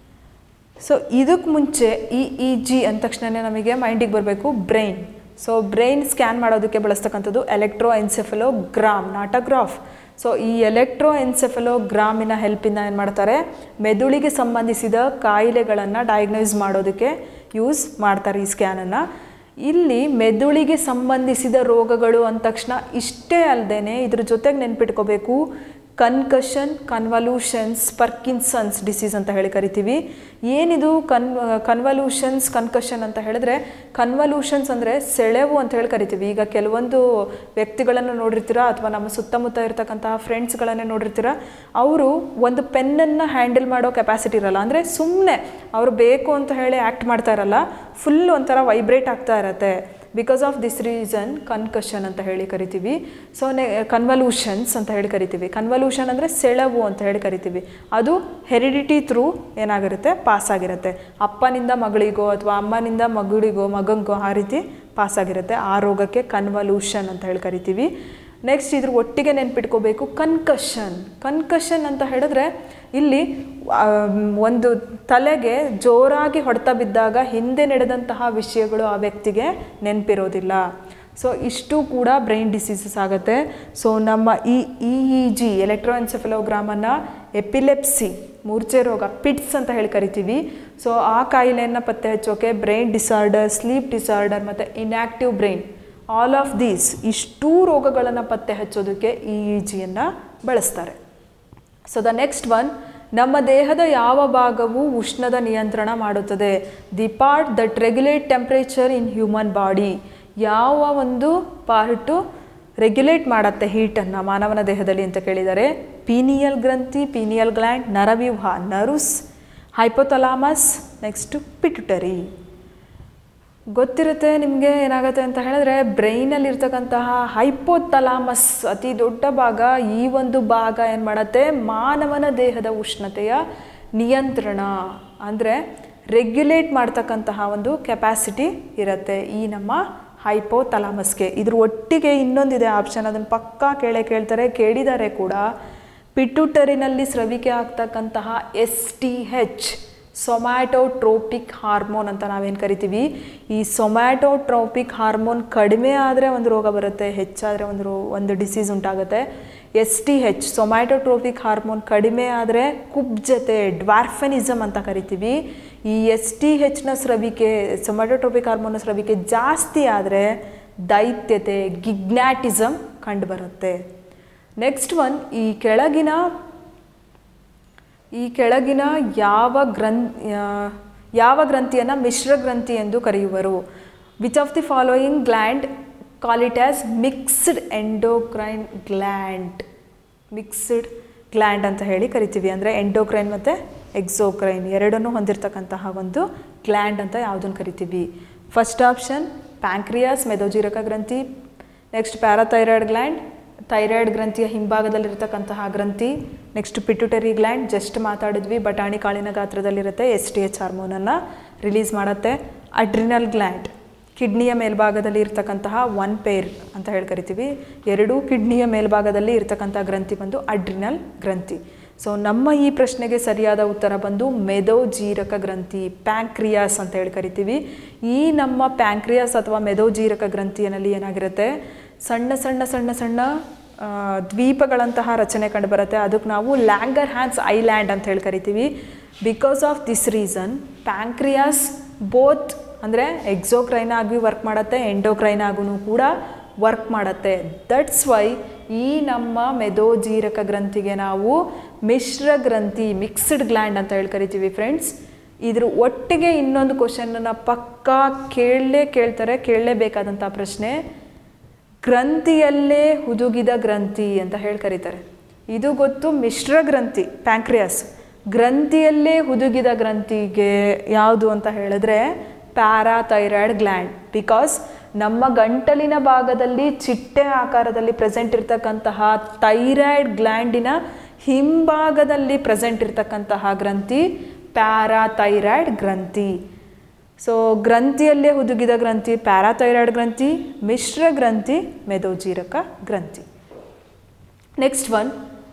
so ಇದಕ್ಕೆ ಮುಂಚೆ ಇ ಇ ಜಿ ಅಂದ ತಕ್ಷಣವೇ ನಮಗೆ ಮೈಂಡಿಗೆ ಬರಬೇಕು ಬ್ರೈನ್ ಸೊ ಬ್ರೈನ್ ಸ್ಕ್ಯಾನ್ ಮಾಡೋದಕ್ಕೆ ಬಳಸ್ತಕ್ಕಂಥದ್ದು electroencephalogram not a graph so ಈ ಎಲೆಕ್ಟ್ರೋ ಎನ್ಸೆಫಲೋಗ್ರಾಮಿನ ಹೆಲ್ಪಿಂದ ಏನು ಮಾಡ್ತಾರೆ ಮೆದುಳಿಗೆ ಸಂಬಂಧಿಸಿದ ಕಾಯಿಲೆಗಳನ್ನು ಡಯಾಗ್ನೈಸ್ ಮಾಡೋದಕ್ಕೆ ಯೂಸ್ ಮಾಡ್ತಾರೆ ಈ ಸ್ಕ್ಯಾನನ್ನು ಇಲ್ಲಿ ಮೆದುಳಿಗೆ ಸಂಬಂಧಿಸಿದ ರೋಗಗಳು ಅಂದ ತಕ್ಷಣ ಇಷ್ಟೇ ಅಲ್ಲದೆ ಇದ್ರ ಜೊತೆಗೆ ನೆನ್ಪಿಟ್ಕೋಬೇಕು ಕನ್ಕಷನ್ ಕನ್ವಲ್ಯೂಷನ್ಸ್ ಪರ್ಕಿನ್ಸನ್ಸ್ ಡಿಸೀಸ್ ಅಂತ ಹೇಳಿ ಕರಿತೀವಿ ಏನಿದು ಕನ್ ಕನ್ವಲ್ಯೂಷನ್ಸ್ ಕನ್ಕಷನ್ ಅಂತ ಹೇಳಿದ್ರೆ ಕನ್ವಲ್ಯೂಷನ್ಸ್ ಅಂದರೆ ಸೆಳೆವು ಅಂತ ಹೇಳಿ ಕರಿತೀವಿ ಈಗ ಕೆಲವೊಂದು ವ್ಯಕ್ತಿಗಳನ್ನು ನೋಡಿರ್ತೀರಾ ಅಥವಾ ನಮ್ಮ ಸುತ್ತಮುತ್ತ ಇರತಕ್ಕಂತಹ ಫ್ರೆಂಡ್ಸ್ಗಳನ್ನೇ ನೋಡಿರ್ತೀರಾ ಅವರು ಒಂದು ಪೆನ್ನನ್ನು ಹ್ಯಾಂಡಲ್ ಮಾಡೋ ಕೆಪಾಸಿಟಿ ಇರಲ್ಲ ಅಂದರೆ ಸುಮ್ಮನೆ ಅವರು ಬೇಕು ಅಂತ ಹೇಳಿ ಆ್ಯಕ್ಟ್ ಮಾಡ್ತಾ ಇರಲ್ಲ ಫುಲ್ ಒಂಥರ ವೈಬ್ರೇಟ್ ಆಗ್ತಾ ಇರತ್ತೆ because of this reason concussion ಅಂತ ಹೇಳಿ ಕರಿತೀವಿ ಸೊ ನೆ ಕನ್ವಲ್ಯೂಷನ್ಸ್ ಅಂತ ಹೇಳಿ ಕರಿತೀವಿ ಕನ್ವಲ್ಯೂಷನ್ ಅಂದರೆ ಸೆಳವು ಅಂತ ಹೇಳಿ ಕರಿತೀವಿ ಅದು ಹೆರಿಡಿಟಿ ಥ್ರೂ ಏನಾಗಿರುತ್ತೆ ಪಾಸ್ ಆಗಿರುತ್ತೆ ಅಪ್ಪನಿಂದ ಮಗಳಿಗೋ ಅಥವಾ ಅಮ್ಮನಿಂದ ಮಗಳಿಗೋ ಮಗಂಗೋ ಆ ರೀತಿ ಪಾಸ್ ಆಗಿರುತ್ತೆ ಆ ರೋಗಕ್ಕೆ ಕನ್ವಲ್ಯೂಷನ್ ಅಂತ ಹೇಳಿ ಕರಿತೀವಿ ನೆಕ್ಸ್ಟ್ ಇದ್ರ ಒಟ್ಟಿಗೆ ನೆನ್ಪಿಟ್ಕೋಬೇಕು ಕನ್ಕಷನ್ ಕನ್ಕಷನ್ ಅಂತ ಹೇಳಿದ್ರೆ ಇಲ್ಲಿ ಒಂದು ತಲೆಗೆ ಜೋರಾಗಿ ಹೊಡೆತ ಬಿದ್ದಾಗ ಹಿಂದೆ ನಡೆದಂತಹ ವಿಷಯಗಳು ಆ ವ್ಯಕ್ತಿಗೆ ನೆನಪಿರೋದಿಲ್ಲ ಸೊ ಇಷ್ಟು ಕೂಡ ಬ್ರೈನ್ ಡಿಸೀಸಸ್ ಆಗುತ್ತೆ ಸೊ ನಮ್ಮ ಈ ಇ ಇ ಜಿ ಎಲೆಕ್ಟ್ರೋಎನ್ಸೆಫಲೋಗ್ರಾಮನ್ನು ಎಪಿಲೆಪ್ಸಿ ಮೂರ್ಛೆ ರೋಗ ಪಿಟ್ಸ್ ಅಂತ ಹೇಳಿ ಕರಿತೀವಿ ಸೊ ಆ ಕಾಯಿಲೆಯನ್ನು ಪತ್ತೆ ಹಚ್ಚೋಕೆ ಬ್ರೈನ್ ಡಿಸಾರ್ಡರ್ ಸ್ಲೀಪ್ ಡಿಸಾರ್ಡರ್ ಮತ್ತು inactive brain all of these ಇಷ್ಟೂ ರೋಗಗಳನ್ನು ಪತ್ತೆ ಹಚ್ಚೋದಕ್ಕೆ ಇ ಇ ಜಿಯನ್ನು ಬಳಸ್ತಾರೆ ಸೊ ದ ನೆಕ್ಸ್ಟ್ ಒನ್ ನಮ್ಮ ದೇಹದ ಯಾವ ಭಾಗವು ಉಷ್ಣದ ನಿಯಂತ್ರಣ ಮಾಡುತ್ತದೆ the part that regulate temperature in human body ಯಾವ ಒಂದು ಪಾರ್ಟು ರೆಗ್ಯುಲೇಟ್ ಮಾಡುತ್ತೆ ಹೀಟನ್ನು ಮಾನವನ ದೇಹದಲ್ಲಿ ಅಂತ ಕೇಳಿದರೆ ಪೀನಿಯಲ್ ಗ್ರಂಥಿ ಪೀನಿಯಲ್ ಗ್ಲ್ಯಾಂಡ್ ನರವ್ಯೂಹ ನರುಸ್ ಹೈಪೋಥಲಾಮಸ್ ನೆಕ್ಸ್ಟು ಪಿಟುಟರಿ ಗೊತ್ತಿರುತ್ತೆ ನಿಮಗೆ ಏನಾಗುತ್ತೆ ಅಂತ ಹೇಳಿದ್ರೆ ಬ್ರೈನಲ್ಲಿರ್ತಕ್ಕಂತಹ ಹೈಪೋಥಲಾಮಸ್ ಅತಿ ದೊಡ್ಡ ಭಾಗ ಈ ಒಂದು ಭಾಗ ಏನು ಮಾಡುತ್ತೆ ಮಾನವನ ದೇಹದ ಉಷ್ಣತೆಯ ನಿಯಂತ್ರಣ ಅಂದರೆ ರೆಗ್ಯುಲೇಟ್ ಮಾಡ್ತಕ್ಕಂತಹ ಒಂದು ಕೆಪಾಸಿಟಿ ಇರುತ್ತೆ ಈ ನಮ್ಮ ಹೈಪೋಥಲಾಮಸ್ಗೆ ಇದ್ರ ಒಟ್ಟಿಗೆ ಇನ್ನೊಂದಿದೆ ಆಪ್ಷನ್ ಅದನ್ನು ಪಕ್ಕಾ ಕೇಳೇ ಕೇಳ್ತಾರೆ ಕೇಳಿದ್ದಾರೆ ಕೂಡ ಪಿಟುಟರಿನಲ್ಲಿ ಸ್ರವಿಕೆ ಆಗ್ತಕ್ಕಂತಹ S T H somatotropic hormone ಅಂತ ನಾವೇನು ಕರಿತೀವಿ ಈ ಸೊಮ್ಯಾಟೋಟ್ರೋಪಿಕ್ ಹಾರ್ಮೋನ್ ಕಡಿಮೆ ಆದರೆ ಒಂದು ರೋಗ ಬರುತ್ತೆ ಹೆಚ್ಚಾದರೆ ಒಂದು ರೋ ಒಂದು ಡಿಸೀಸ್ ಉಂಟಾಗುತ್ತೆ S T H somatotropic hormone ಕಡಿಮೆ ಆದರೆ ಕುಬ್ಜತೆ ಡ್ವಾರ್ಫೆನಿಸಮ್ ಅಂತ ಕರಿತೀವಿ ಈ ಎಸ್ ಟಿ ಹೆಚ್ನ ಸ್ರವಿಕೆ ಸೊಮ್ಯಾಟೋಟ್ರೋಪಿಕ್ ಹಾರ್ಮೋನ್ನ ಸ್ರವಿಕೆ ಜಾಸ್ತಿ ಆದರೆ ದೈತ್ಯತೆ ಗಿಗ್ನಾಟಿಸಮ್ ಕಂಡುಬರುತ್ತೆ ನೆಕ್ಸ್ಟ್ ಒನ್ ಈ ಕೆಳಗಿನ ಈ ಕೆಳಗಿನ ಯಾವ ಗ್ರಂ ಯಾವ ಗ್ರಂಥಿಯನ್ನು ಮಿಶ್ರ ಗ್ರಂಥಿ ಎಂದು ಕರೆಯುವರು which of the following gland call it as mixed endocrine gland mixed gland ಅಂತ ಹೇಳಿ ಕರಿತೀವಿ ಅಂದರೆ ಎಂಡೋಕ್ರೈನ್ ಮತ್ತು ಎಕ್ಸೋಕ್ರೈನ್ ಎರಡನ್ನೂ ಹೊಂದಿರತಕ್ಕಂತಹ ಒಂದು ಗ್ಲ್ಯಾಂಡ್ ಅಂತ ಯಾವುದನ್ನು ಕರಿತೀವಿ ಫಸ್ಟ್ ಆಪ್ಷನ್ ಪ್ಯಾಂಕ್ರಿಯಾಸ್ ಮೆದೋಜೀರಕ ಗ್ರಂಥಿ ನೆಕ್ಸ್ಟ್ ಪ್ಯಾರಾಥೈರಾಯ್ಡ್ ಗ್ಲ್ಯಾಂಡ್ ಥೈರಾಯ್ಡ್ ಗ್ರಂಥಿಯ ಹಿಂಭಾಗದಲ್ಲಿರ್ತಕ್ಕಂತಹ ಗ್ರಂಥಿ ನೆಕ್ಸ್ಟ್ ಪಿಟ್ಯುಟರಿ ಗ್ಲ್ಯಾಂಡ್ ಜಸ್ಟ್ ಮಾತಾಡಿದ್ವಿ ಬಟಾಣಿ ಕಾಳಿನ ಗಾತ್ರದಲ್ಲಿರುತ್ತೆ ಎಸ್ ಟಿ ಎಚ್ ಹಾರ್ಮೋನನ್ನು ರಿಲೀಸ್ ಮಾಡುತ್ತೆ ಅಡ್ರಿನಲ್ ಗ್ಲ್ಯಾಂಡ್ ಕಿಡ್ನಿಯ ಮೇಲ್ಭಾಗದಲ್ಲಿ ಇರ್ತಕ್ಕಂತಹ ಒನ್ ಪೇರ್ ಅಂತ ಹೇಳಿ ಕರಿತೀವಿ ಎರಡೂ ಕಿಡ್ನಿಯ ಮೇಲ್ಭಾಗದಲ್ಲಿ ಇರ್ತಕ್ಕಂಥ ಗ್ರಂಥಿ ಬಂದು ಅಡ್ರಿನಲ್ ಗ್ರಂಥಿ ಸೊ ನಮ್ಮ ಈ ಪ್ರಶ್ನೆಗೆ ಸರಿಯಾದ ಉತ್ತರ ಬಂದು ಮೆದೋಜೀರಕ ಗ್ರಂಥಿ ಪ್ಯಾಂಕ್ರಿಯಾಸ್ ಅಂತ ಹೇಳಿ ಕರಿತೀವಿ ಈ ನಮ್ಮ ಪ್ಯಾಂಕ್ರಿಯಾಸ್ ಅಥವಾ ಮೆದೋಜೀರಕ ಗ್ರಂಥಿಯಲ್ಲಿ ಏನಾಗಿರುತ್ತೆ ಸಣ್ಣ ಸಣ್ಣ ಸಣ್ಣ ಸಣ್ಣ ಆ, ದ್ವೀಪಗಳಂತಹ ರಚನೆ ಕಂಡುಬರುತ್ತೆ ಅದಕ್ಕೆ ನಾವು ಲ್ಯಾಂಗರ್ ಹ್ಯಾನ್ಸ್ ಐಲ್ಯಾಂಡ್ ಅಂತ ಹೇಳಿ ಕರಿತೀವಿ because of this reason pancreas both ಅಂದರೆ ಎಕ್ಸೋಕ್ರೈನ್ ಆಗಿ ವರ್ಕ್ ಮಾಡುತ್ತೆ ಎಂಡೋಕ್ರೈನ್ ಆಗೂ ಕೂಡ ವರ್ಕ್ ಮಾಡುತ್ತೆ ದಟ್ಸ್ ವೈ ಈ ನಮ್ಮ ಮೆದೋಜೀರಕ ಗ್ರಂಥಿಗೆ ನಾವು ಮಿಶ್ರ ಗ್ರಂಥಿ ಮಿಕ್ಸ್ಡ್ ಗ್ಲ್ಯಾಂಡ್ ಅಂತ ಹೇಳಿ ಕರಿತೀವಿ ಫ್ರೆಂಡ್ಸ್ ಇದ್ರ ಒಟ್ಟಿಗೆ ಇನ್ನೊಂದು ಕ್ವಶನನ್ನು ಪಕ್ಕಾ ಕೇಳಲೇ ಕೇಳ್ತಾರೆ ಕೇಳಲೇಬೇಕಾದಂಥ ಪ್ರಶ್ನೆ ಗ್ರಂಥಿಯಲ್ಲೇ ಹುದುಗಿದ ಗ್ರಂಥಿ ಅಂತ ಹೇಳಿ ಕರೀತಾರೆ ಇದು ಗೊತ್ತು ಮಿಶ್ರ ಗ್ರಂಥಿ ಪ್ಯಾಂಕ್ರಿಯಾಸ್ ಗ್ರಂಥಿಯಲ್ಲೇ ಹುದುಗಿದ ಗ್ರಂಥಿಗೆ ಯಾವುದು ಅಂತ ಹೇಳಿದ್ರೆ ಪ್ಯಾರಾಥೈರಾಯ್ಡ್ ಗ್ಲ್ಯಾಂಡ್ ಬಿಕಾಸ್ ನಮ್ಮ ಗಂಟಲಿನ ಭಾಗದಲ್ಲಿ ಚಿಟ್ಟೆ ಆಕಾರದಲ್ಲಿ ಪ್ರೆಸೆಂಟ್ ಇರ್ತಕ್ಕಂತಹ ಥೈರಾಯ್ಡ್ ಗ್ಲ್ಯಾಂಡಿನ ಹಿಂಭಾಗದಲ್ಲಿ ಪ್ರೆಸೆಂಟ್ ಇರ್ತಕ್ಕಂತಹ ಗ್ರಂಥಿ ಪ್ಯಾರಾಥೈರಾಯ್ಡ್ ಗ್ರಂಥಿ ಸೊ ಗ್ರಂಥಿಯಲ್ಲೇ ಹುದುಗಿದ ಗ್ರಂಥಿ ಪ್ಯಾರಾಥೈರಾಯ್ಡ್ ಗ್ರಂಥಿ ಮಿಶ್ರ ಗ್ರಂಥಿ ಮೆದೋಜೀರಕ ಗ್ರಂಥಿ ನೆಕ್ಸ್ಟ್ ಒನ್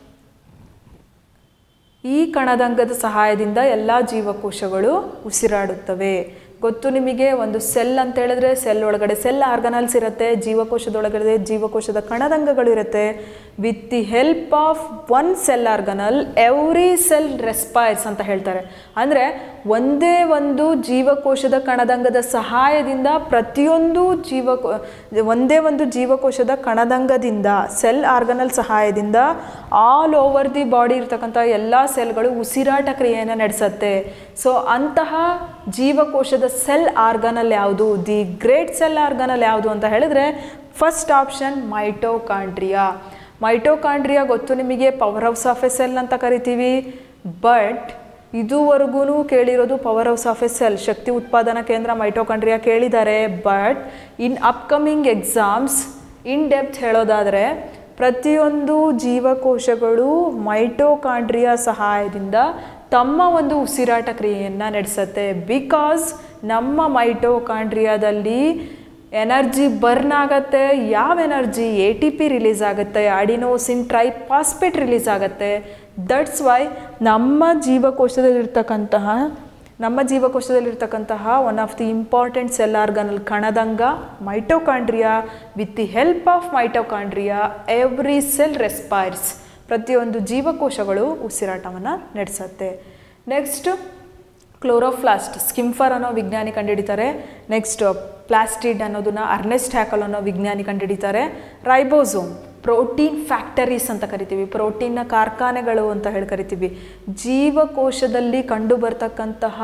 ಈ ಕಣದಂಗದ ಸಹಾಯದಿಂದ ಎಲ್ಲ ಜೀವಕೋಶಗಳು ಉಸಿರಾಡುತ್ತವೆ ಗೊತ್ತು ನಿಮಗೆ ಒಂದು ಸೆಲ್ ಅಂತ ಹೇಳಿದ್ರೆ ಸೆಲ್ ಒಳಗಡೆ ಸೆಲ್ ಆರ್ಗನಲ್ಸ್ ಇರುತ್ತೆ ಜೀವಕೋಶದೊಳಗಡೆ ಜೀವಕೋಶದ ಕಣದಂಗಗಳು ಇರುತ್ತೆ with the help of one cell organelle every cell respires ಅಂತ ಹೇಳ್ತಾರೆ ಅಂದರೆ ಒಂದೇ ಒಂದು ಜೀವಕೋಶದ ಕಣದಂಗದ ಸಹಾಯದಿಂದ ಪ್ರತಿಯೊಂದು ಜೀವ ಒಂದೇ ಒಂದು ಜೀವಕೋಶದ ಕಣದಂಗದಿಂದ ಸೆಲ್ ಆರ್ಗನಲ್ ಸಹಾಯದಿಂದ ಆಲ್ ಓವರ್ ದಿ ಬಾಡಿ ಇರ್ತಕ್ಕಂಥ ಎಲ್ಲ ಸೆಲ್ಗಳು ಉಸಿರಾಟ ಕ್ರಿಯೆಯನ್ನು ನಡೆಸುತ್ತೆ ಸೊ ಅಂತಹ ಜೀವಕೋಶದ ಸೆಲ್ ಆರ್ಗನಲ್ ಯಾವುದು ದಿ ಗ್ರೇಟ್ ಸೆಲ್ ಆರ್ಗನಲ್ ಯಾವುದು ಅಂತ ಹೇಳಿದ್ರೆ ಫಸ್ಟ್ ಆಪ್ಷನ್ ಮೈಟೋಕಾಂಡ್ರಿಯಾ ಮೈಟೋಕಾಂಡ್ರಿಯಾ ಗೊತ್ತು ನಿಮಗೆ powerhouse of a cell ಅಂತ ಕರಿತೀವಿ ಬಟ್ ಇದುವರೆಗೂ ಕೇಳಿರೋದು powerhouse of a cell ಶಕ್ತಿ ಉತ್ಪಾದನಾ ಕೇಂದ್ರ ಮೈಟೋಕಾಂಡ್ರಿಯಾ ಕೇಳಿದ್ದಾರೆ but in upcoming exams in depth ಹೇಳೋದಾದರೆ ಪ್ರತಿಯೊಂದು ಜೀವಕೋಶಗಳು ಮೈಟೋಕಾಂಡ್ರಿಯಾ ಸಹಾಯದಿಂದ ತಮ್ಮ ಒಂದು ಉಸಿರಾಟ ಕ್ರಿಯೆಯನ್ನು ನಡೆಸುತ್ತೆ ಬಿಕಾಸ್ ನಮ್ಮ ಮೈಟೋಕಾಂಡ್ರಿಯಾದಲ್ಲಿ ಎನರ್ಜಿ ಬರ್ನ್ ಆಗುತ್ತೆ ಯಾವ energy A T P release ಆಗುತ್ತೆ ಅಡಿನೋಸಿನ್ ಟ್ರೈಪಾಸ್ಪೇಟ್ ರಿಲೀಸ್ ಆಗುತ್ತೆ ದಟ್ಸ್ ವೈ ನಮ್ಮ ಜೀವಕೋಶದಲ್ಲಿರ್ತಕ್ಕಂತಹ ನಮ್ಮ ಜೀವಕೋಶದಲ್ಲಿರ್ತಕ್ಕಂತಹ one of the important cell organelle ಕಣದಂಗ mitochondria with the help of mitochondria every cell respires ಪ್ರತಿಯೊಂದು ಜೀವಕೋಶಗಳು ಉಸಿರಾಟವನ್ನು ನಡೆಸುತ್ತೆ ನೆಕ್ಸ್ಟ್ ಕ್ಲೋರೋಫ್ಲಾಸ್ಟ್ ಸ್ಕಿಂಫರ್ ಅನ್ನೋ ವಿಜ್ಞಾನಿ ಕಂಡುಹಿಡಿತಾರೆ ನೆಕ್ಸ್ಟ್ ಪ್ಲಾಸ್ಟಿಡ್ ಅನ್ನೋದನ್ನ ಅರ್ನೆಸ್ಟ್ ಹ್ಯಾಕಲ್ ಅನ್ನೋ ವಿಜ್ಞಾನಿ ಕಂಡುಹಿಡಿತಾರೆ ರೈಬೋಸೋಮ್ ಪ್ರೋಟೀನ್ ಫ್ಯಾಕ್ಟರೀಸ್ ಅಂತ ಕರಿತೀವಿ ಪ್ರೋಟೀನ್ನ ಕಾರ್ಖಾನೆಗಳು ಅಂತ ಹೇಳಿ ಕರಿತೀವಿ ಜೀವಕೋಶದಲ್ಲಿ ಕಂಡು ಬರ್ತಕ್ಕಂತಹ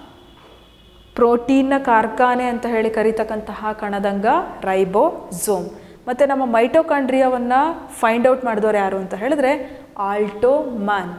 ಪ್ರೋಟೀನ್ನ ಕಾರ್ಖಾನೆ ಅಂತ ಹೇಳಿ ಕರೀತಕ್ಕಂತಹ ಕಣದಂಗ ರೈಬೋಸೋಮ್ ಮತ್ತು ನಮ್ಮ ಮೈಟೋಕಾಂಡ್ರಿಯಾವನ್ನು ಫೈಂಡ್ ಔಟ್ ಮಾಡಿದವರು ಯಾರು ಅಂತ ಹೇಳಿದ್ರೆ ಆಲ್ಟೋಮನ್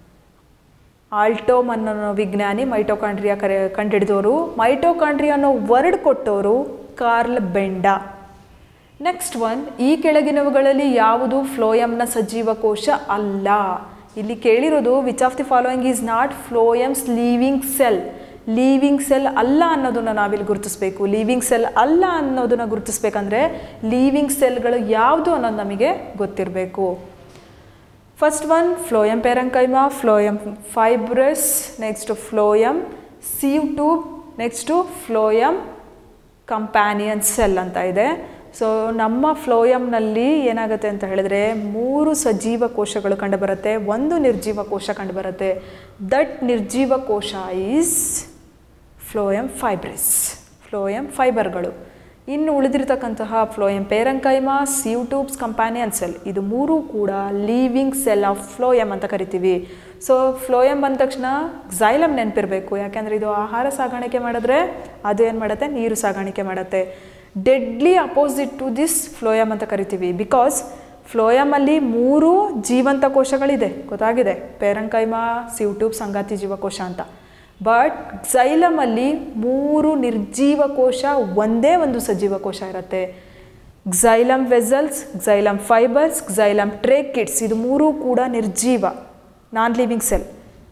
ಆಲ್ಟೋಮನ್ ಅನ್ನೋ ವಿಜ್ಞಾನಿ ಮೈಟೋಕಾಂಡ್ರಿಯಾ ಕರೆ ಕಂಡುಹಿಡಿದವರು ಮೈಟೋಕಾಂಡ್ರಿಯಾ ಅನ್ನೋ ವರ್ಡ್ ಕೊಟ್ಟವರು ಕಾರ್ಲ್ ಬೆಂಡಾ ನೆಕ್ಸ್ಟ್ ಒನ್ ಈ ಕೆಳಗಿನವುಗಳಲ್ಲಿ ಯಾವುದು ಫ್ಲೋಯಮ್ನ ಸಜೀವ ಕೋಶ ಅಲ್ಲ ಇಲ್ಲಿ ಕೇಳಿರೋದು which of the following is not phloem's living cell living cell ಅಲ್ಲ ಅನ್ನೋದನ್ನು ನಾವಿಲ್ಲಿ ಗುರುತಿಸ್ಬೇಕು ಲೀವಿಂಗ್ ಸೆಲ್ ಅಲ್ಲ ಅನ್ನೋದನ್ನು ಗುರುತಿಸ್ಬೇಕಂದ್ರೆ ಲೀವಿಂಗ್ ಸೆಲ್ಗಳು ಯಾವುದು ಅನ್ನೋದು ನಮಗೆ ಗೊತ್ತಿರಬೇಕು first one phloem parenchyma phloem fibrous next phloem sieve tube next phloem companion cell ಅಂತ ಇದೆ ಸೊ ನಮ್ಮ ಫ್ಲೋಯಮ್ನಲ್ಲಿ ಏನಾಗುತ್ತೆ ಅಂತ ಹೇಳಿದ್ರೆ ಮೂರು ಸಜೀವ ಕೋಶಗಳು ಕಂಡುಬರುತ್ತೆ ಒಂದು ನಿರ್ಜೀವ ಕೋಶ ಕಂಡುಬರುತ್ತೆ ದಟ್ ನಿರ್ಜೀವ ಕೋಶ ಈಸ್ ಫ್ಲೋಯಮ್ ಫೈಬ್ರಿಸ್ ಫ್ಲೋಯಮ್ ಫೈಬರ್ಗಳು ಇನ್ನು ಉಳಿದಿರ್ತಕ್ಕಂತಹ phloem parenchyma sieve tubes companion cell ಇದು ಮೂರು ಕೂಡ ಲೀವಿಂಗ್ ಸೆಲ್ ಆಫ್ ಫ್ಲೋಯಮ್ ಅಂತ ಕರಿತೀವಿ ಸೊ ಫ್ಲೋಯಮ್ ಬಂದ ತಕ್ಷಣ ಝೈಲಮ್ ನೆನಪಿರಬೇಕು ಯಾಕೆಂದರೆ ಇದು ಆಹಾರ ಸಾಗಾಣಿಕೆ ಮಾಡಿದ್ರೆ ಅದು ಏನು ಮಾಡುತ್ತೆ ನೀರು ಸಾಗಾಣಿಕೆ ಮಾಡುತ್ತೆ deadly opposite to this phloem ಅಂತ ಕರಿತೀವಿ ಬಿಕಾಸ್ ಫ್ಲೋಯಮಲ್ಲಿ ಮೂರು ಜೀವಂತ ಕೋಶಗಳಿದೆ ಗೊತ್ತಾಗಿದೆ ಪೇರಂಕೈಮ ಸಿವ್ ಟ್ಯೂಬ್ ಸಂಗಾತಿ ಜೀವಕೋಶ ಅಂತ ಬಟ್ ಝೈಲಮಲ್ಲಿ ಮೂರು ನಿರ್ಜೀವ ಕೋಶ ಒಂದೇ ಒಂದು ಸಜೀವ ಕೋಶ ಇರುತ್ತೆ xylem vessels xylem fibres xylem tracheids ಇದು ಮೂರೂ ಕೂಡ ನಿರ್ಜೀವ non living cell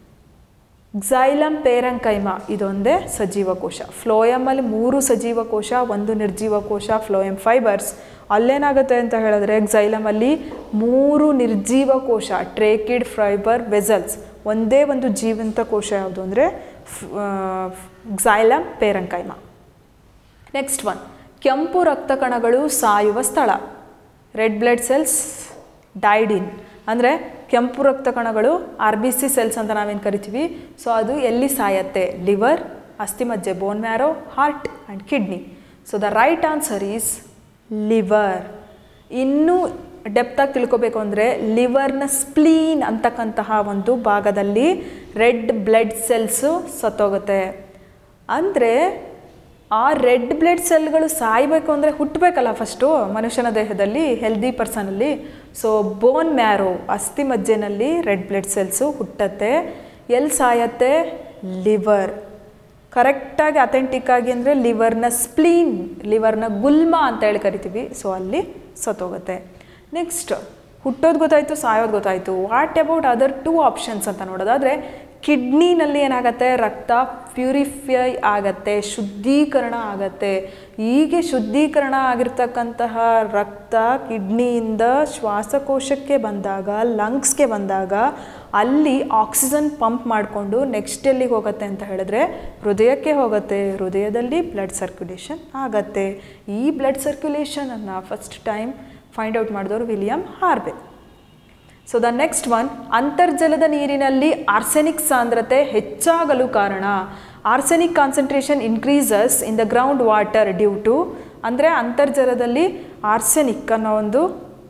xylem parenchyma ಇದೊಂದೇ ಸಜೀವ ಕೋಶ ಫ್ಲೋಯಮಲ್ಲಿ ಮೂರು ಸಜೀವ ಕೋಶ ಒಂದು ನಿರ್ಜೀವ ಕೋಶ ಫ್ಲೋಯಮ್ ಫೈಬರ್ಸ್ ಅಲ್ಲೇನಾಗುತ್ತೆ ಅಂತ ಹೇಳಿದ್ರೆ ಗ್ಸೈಲಮಲ್ಲಿ ಮೂರು ನಿರ್ಜೀವ ಕೋಶ ಟ್ರೇಕಿಡ್ ಫೈಬರ್ ವೆಸಲ್ಸ್ ಒಂದೇ ಒಂದು ಜೀವಂತ ಕೋಶ ಯಾವುದು ಅಂದರೆ ಗ್ಸೈಲಮ್ ಪೇರಂಕೈಮ ನೆಕ್ಸ್ಟ್ ಒನ್ ಕೆಂಪು ರಕ್ತ ಕಣಗಳು ಸಾಯುವ ಸ್ಥಳ red blood cells died in ಅಂದರೆ ಕೆಂಪು ರಕ್ತ ಕಣಗಳು ಆರ್ ಬಿ ಸಿ ಸೆಲ್ಸ್ ಅಂತ ನಾವೇನು ಕರಿತೀವಿ ಸೊ ಅದು ಎಲ್ಲಿ ಸಾಯತ್ತೆ ಲಿವರ್ ಅಸ್ಥಿಮಜ್ಜೆ bone marrow heart and kidney so the right answer is liver ಇನ್ನೂ ಡೆಪ್ತಾಗಿ ತಿಳ್ಕೊಬೇಕು ಅಂದರೆ ಲಿವರ್ನ ಸ್ಪ್ಲೀನ್ ಅಂತಕ್ಕಂತಹ ಒಂದು ಭಾಗದಲ್ಲಿ ರೆಡ್ ಬ್ಲಡ್ ಸೆಲ್ಸು ಸತ್ತೋಗುತ್ತೆ ಅಂದರೆ ಆ ರೆಡ್ ಬ್ಲಡ್ ಸೆಲ್ಗಳು ಸಾಯಬೇಕು ಅಂದರೆ ಹುಟ್ಟಬೇಕಲ್ಲ ಫಸ್ಟು ಮನುಷ್ಯನ ದೇಹದಲ್ಲಿ ಹೆಲ್ದಿ ಪರ್ಸನಲ್ಲಿ ಸೊ ಬೋನ್ ಮ್ಯಾರೋ ಅಸ್ಥಿ ಮಜ್ಜೆನಲ್ಲಿ ರೆಡ್ ಬ್ಲಡ್ ಸೆಲ್ಸು ಹುಟ್ಟತ್ತೆ ಎಲ್ಲಿ ಸಾಯತ್ತೆ ಲಿವರ್ ಕರೆಕ್ಟಾಗಿ ಅಥೆಂಟಿಕ್ ಆಗಿ ಅಂದರೆ ಲಿವರ್ನ ಸ್ಪ್ಲೀನ್ ಲಿವರ್ನ ಗುಲ್ಮ ಅಂತ ಹೇಳಿ ಕರಿತೀವಿ ಸೊ ಅಲ್ಲಿ ಸತ್ತೋಗುತ್ತೆ ನೆಕ್ಸ್ಟ್ ಹುಟ್ಟೋದು ಗೊತ್ತಾಯಿತು ಸಾಯೋದು ಗೊತ್ತಾಯಿತು what about other two options ಅಂತ ನೋಡೋದಾದರೆ ಕಿಡ್ನಿನಲ್ಲಿ ಏನಾಗತ್ತೆ ರಕ್ತ ಪ್ಯೂರಿಫೈ ಆಗತ್ತೆ ಶುದ್ಧೀಕರಣ ಆಗತ್ತೆ ಹೀಗೆ ಶುದ್ಧೀಕರಣ ಆಗಿರ್ತಕ್ಕಂತಹ ರಕ್ತ ಕಿಡ್ನಿಯಿಂದ ಶ್ವಾಸಕೋಶಕ್ಕೆ ಬಂದಾಗ ಲಂಗ್ಸ್ಗೆ ಬಂದಾಗ ಅಲ್ಲಿ ಆಕ್ಸಿಜನ್ ಪಂಪ್ ಮಾಡಿಕೊಂಡು ನೆಕ್ಸ್ಟ್ ಎಲ್ಲಿಗೆ ಹೋಗುತ್ತೆ ಅಂತ ಹೇಳಿದ್ರೆ ಹೃದಯಕ್ಕೆ ಹೋಗುತ್ತೆ ಹೃದಯದಲ್ಲಿ ಬ್ಲಡ್ ಸರ್ಕ್ಯುಲೇಷನ್ ಆಗತ್ತೆ ಈ ಬ್ಲಡ್ ಸರ್ಕ್ಯುಲೇಷನನ್ನು ಫಸ್ಟ್ ಟೈಮ್ ಫೈಂಡ್ ಔಟ್ ಮಾಡಿದವರು William Harvey so the next one ಅಂತರ್ಜಲದ ನೀರಿನಲ್ಲಿ ಆರ್ಸೆನಿಕ್ ಸಾಂದ್ರತೆ ಹೆಚ್ಚಾಗಲು ಕಾರಣ arsenic concentration increases in the ground water due to ಅಂದರೆ ಅಂತರ್ಜಲದಲ್ಲಿ ಆರ್ಸೆನಿಕ್ ಅನ್ನೋ ಒಂದು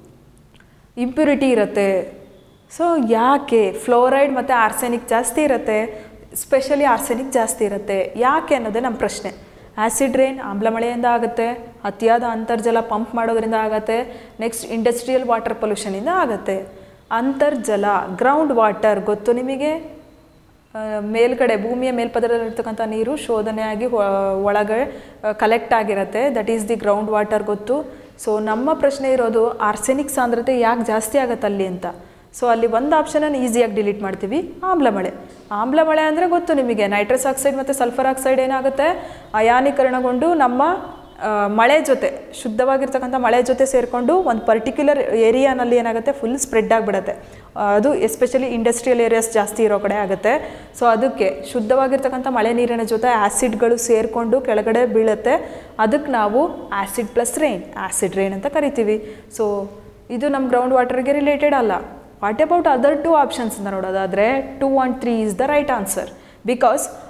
ಇಂಪ್ಯೂರಿಟಿ ಇರುತ್ತೆ ಸೊ ಯಾಕೆ ಫ್ಲೋರೈಡ್ ಮತ್ತು ಆರ್ಸೆನಿಕ್ ಜಾಸ್ತಿ ಇರುತ್ತೆ ಸ್ಪೆಷಲಿ ಆರ್ಸೆನಿಕ್ ಜಾಸ್ತಿ ಇರುತ್ತೆ ಯಾಕೆ ಅನ್ನೋದೇ ನಮ್ಮ ಪ್ರಶ್ನೆ ಆ್ಯಸಿಡ್ ರೈನ್ ಆಮ್ಲ ಮಳೆಯಿಂದ ಆಗುತ್ತೆ ಅತಿಯಾದ ಅಂತರ್ಜಲ ಪಂಪ್ ಮಾಡೋದ್ರಿಂದ ಆಗುತ್ತೆ ನೆಕ್ಸ್ಟ್ ಇಂಡಸ್ಟ್ರಿಯಲ್ ವಾಟರ್ ಪೊಲ್ಯೂಷನಿಂದ ಆಗುತ್ತೆ ಅಂತರ್ಜಲ ಗ್ರೌಂಡ್ ವಾಟರ್ ಗೊತ್ತು ನಿಮಗೆ ಆ, ಮೇಲ್ಗಡೆ ಭೂಮಿಯ ಮೇಲ್ಪದರದಲ್ಲಿರ್ತಕ್ಕಂಥ ನೀರು ಶೋಧನೆಯಾಗಿ ಹೊ- ಒಳಗೆ ಕಲೆಕ್ಟ್ ಆಗಿರುತ್ತೆ that is the ground water ಗೊತ್ತು ಸೊ ನಮ್ಮ ಪ್ರಶ್ನೆ ಇರೋದು ಆರ್ಸೆನಿಕ್ ಸಾಂದ್ರತೆ ಯಾಕೆ ಜಾಸ್ತಿ ಆಗುತ್ತೆ ಅಲ್ಲಿ ಅಂತ ಸೊ ಅಲ್ಲಿ ಒಂದು ಆಪ್ಷನನ್ನು ಈಸಿಯಾಗಿ ಡಿಲೀಟ್ ಮಾಡ್ತೀವಿ ಆಮ್ಲ ಮಳೆ ಆಮ್ಲ ಮಳೆ ಅಂದರೆ ಗೊತ್ತು ನಿಮಗೆ ನೈಟ್ರಸ್ ಆಕ್ಸೈಡ್ ಮತ್ತು ಸಲ್ಫರ್ ಆಕ್ಸೈಡ್ ಏನಾಗುತ್ತೆ ಅಯಾನೀಕರಣಗೊಂಡು ನಮ್ಮ ಆ, ಮಳೆ ಜೊತೆ ಶುದ್ಧವಾಗಿರ್ತಕ್ಕಂಥ ಮಳೆ ಜೊತೆ ಸೇರಿಕೊಂಡು ಒಂದು ಪರ್ಟಿಕ್ಯುಲರ್ ಏರಿಯಾನಲ್ಲಿ ಏನಾಗುತ್ತೆ ಫುಲ್ ಸ್ಪ್ರೆಡ್ ಆಗಿಬಿಡುತ್ತೆ ಅದು ಎಸ್ಪೆಷಲಿ ಇಂಡಸ್ಟ್ರಿಯಲ್ ಏರಿಯಾಸ್ ಜಾಸ್ತಿ ಇರೋ ಕಡೆ ಆಗುತ್ತೆ ಸೊ ಅದಕ್ಕೆ ಶುದ್ಧವಾಗಿರ್ತಕ್ಕಂಥ ಮಳೆ ನೀರಿನ ಜೊತೆ ಆ್ಯಸಿಡ್ಗಳು ಸೇರಿಕೊಂಡು ಕೆಳಗಡೆ ಬೀಳುತ್ತೆ ಅದಕ್ಕೆ ನಾವು acid plus rain acid rain ಅಂತ ಕರಿತೀವಿ ಸೊ ಇದು ನಮ್ಮ ಗ್ರೌಂಡ್ ವಾಟರ್ಗೆ ರಿಲೇಟೆಡ್ ಅಲ್ಲ what about other two options ಅಂತ ನೋಡೋದಾದರೆ two and three is the right answer because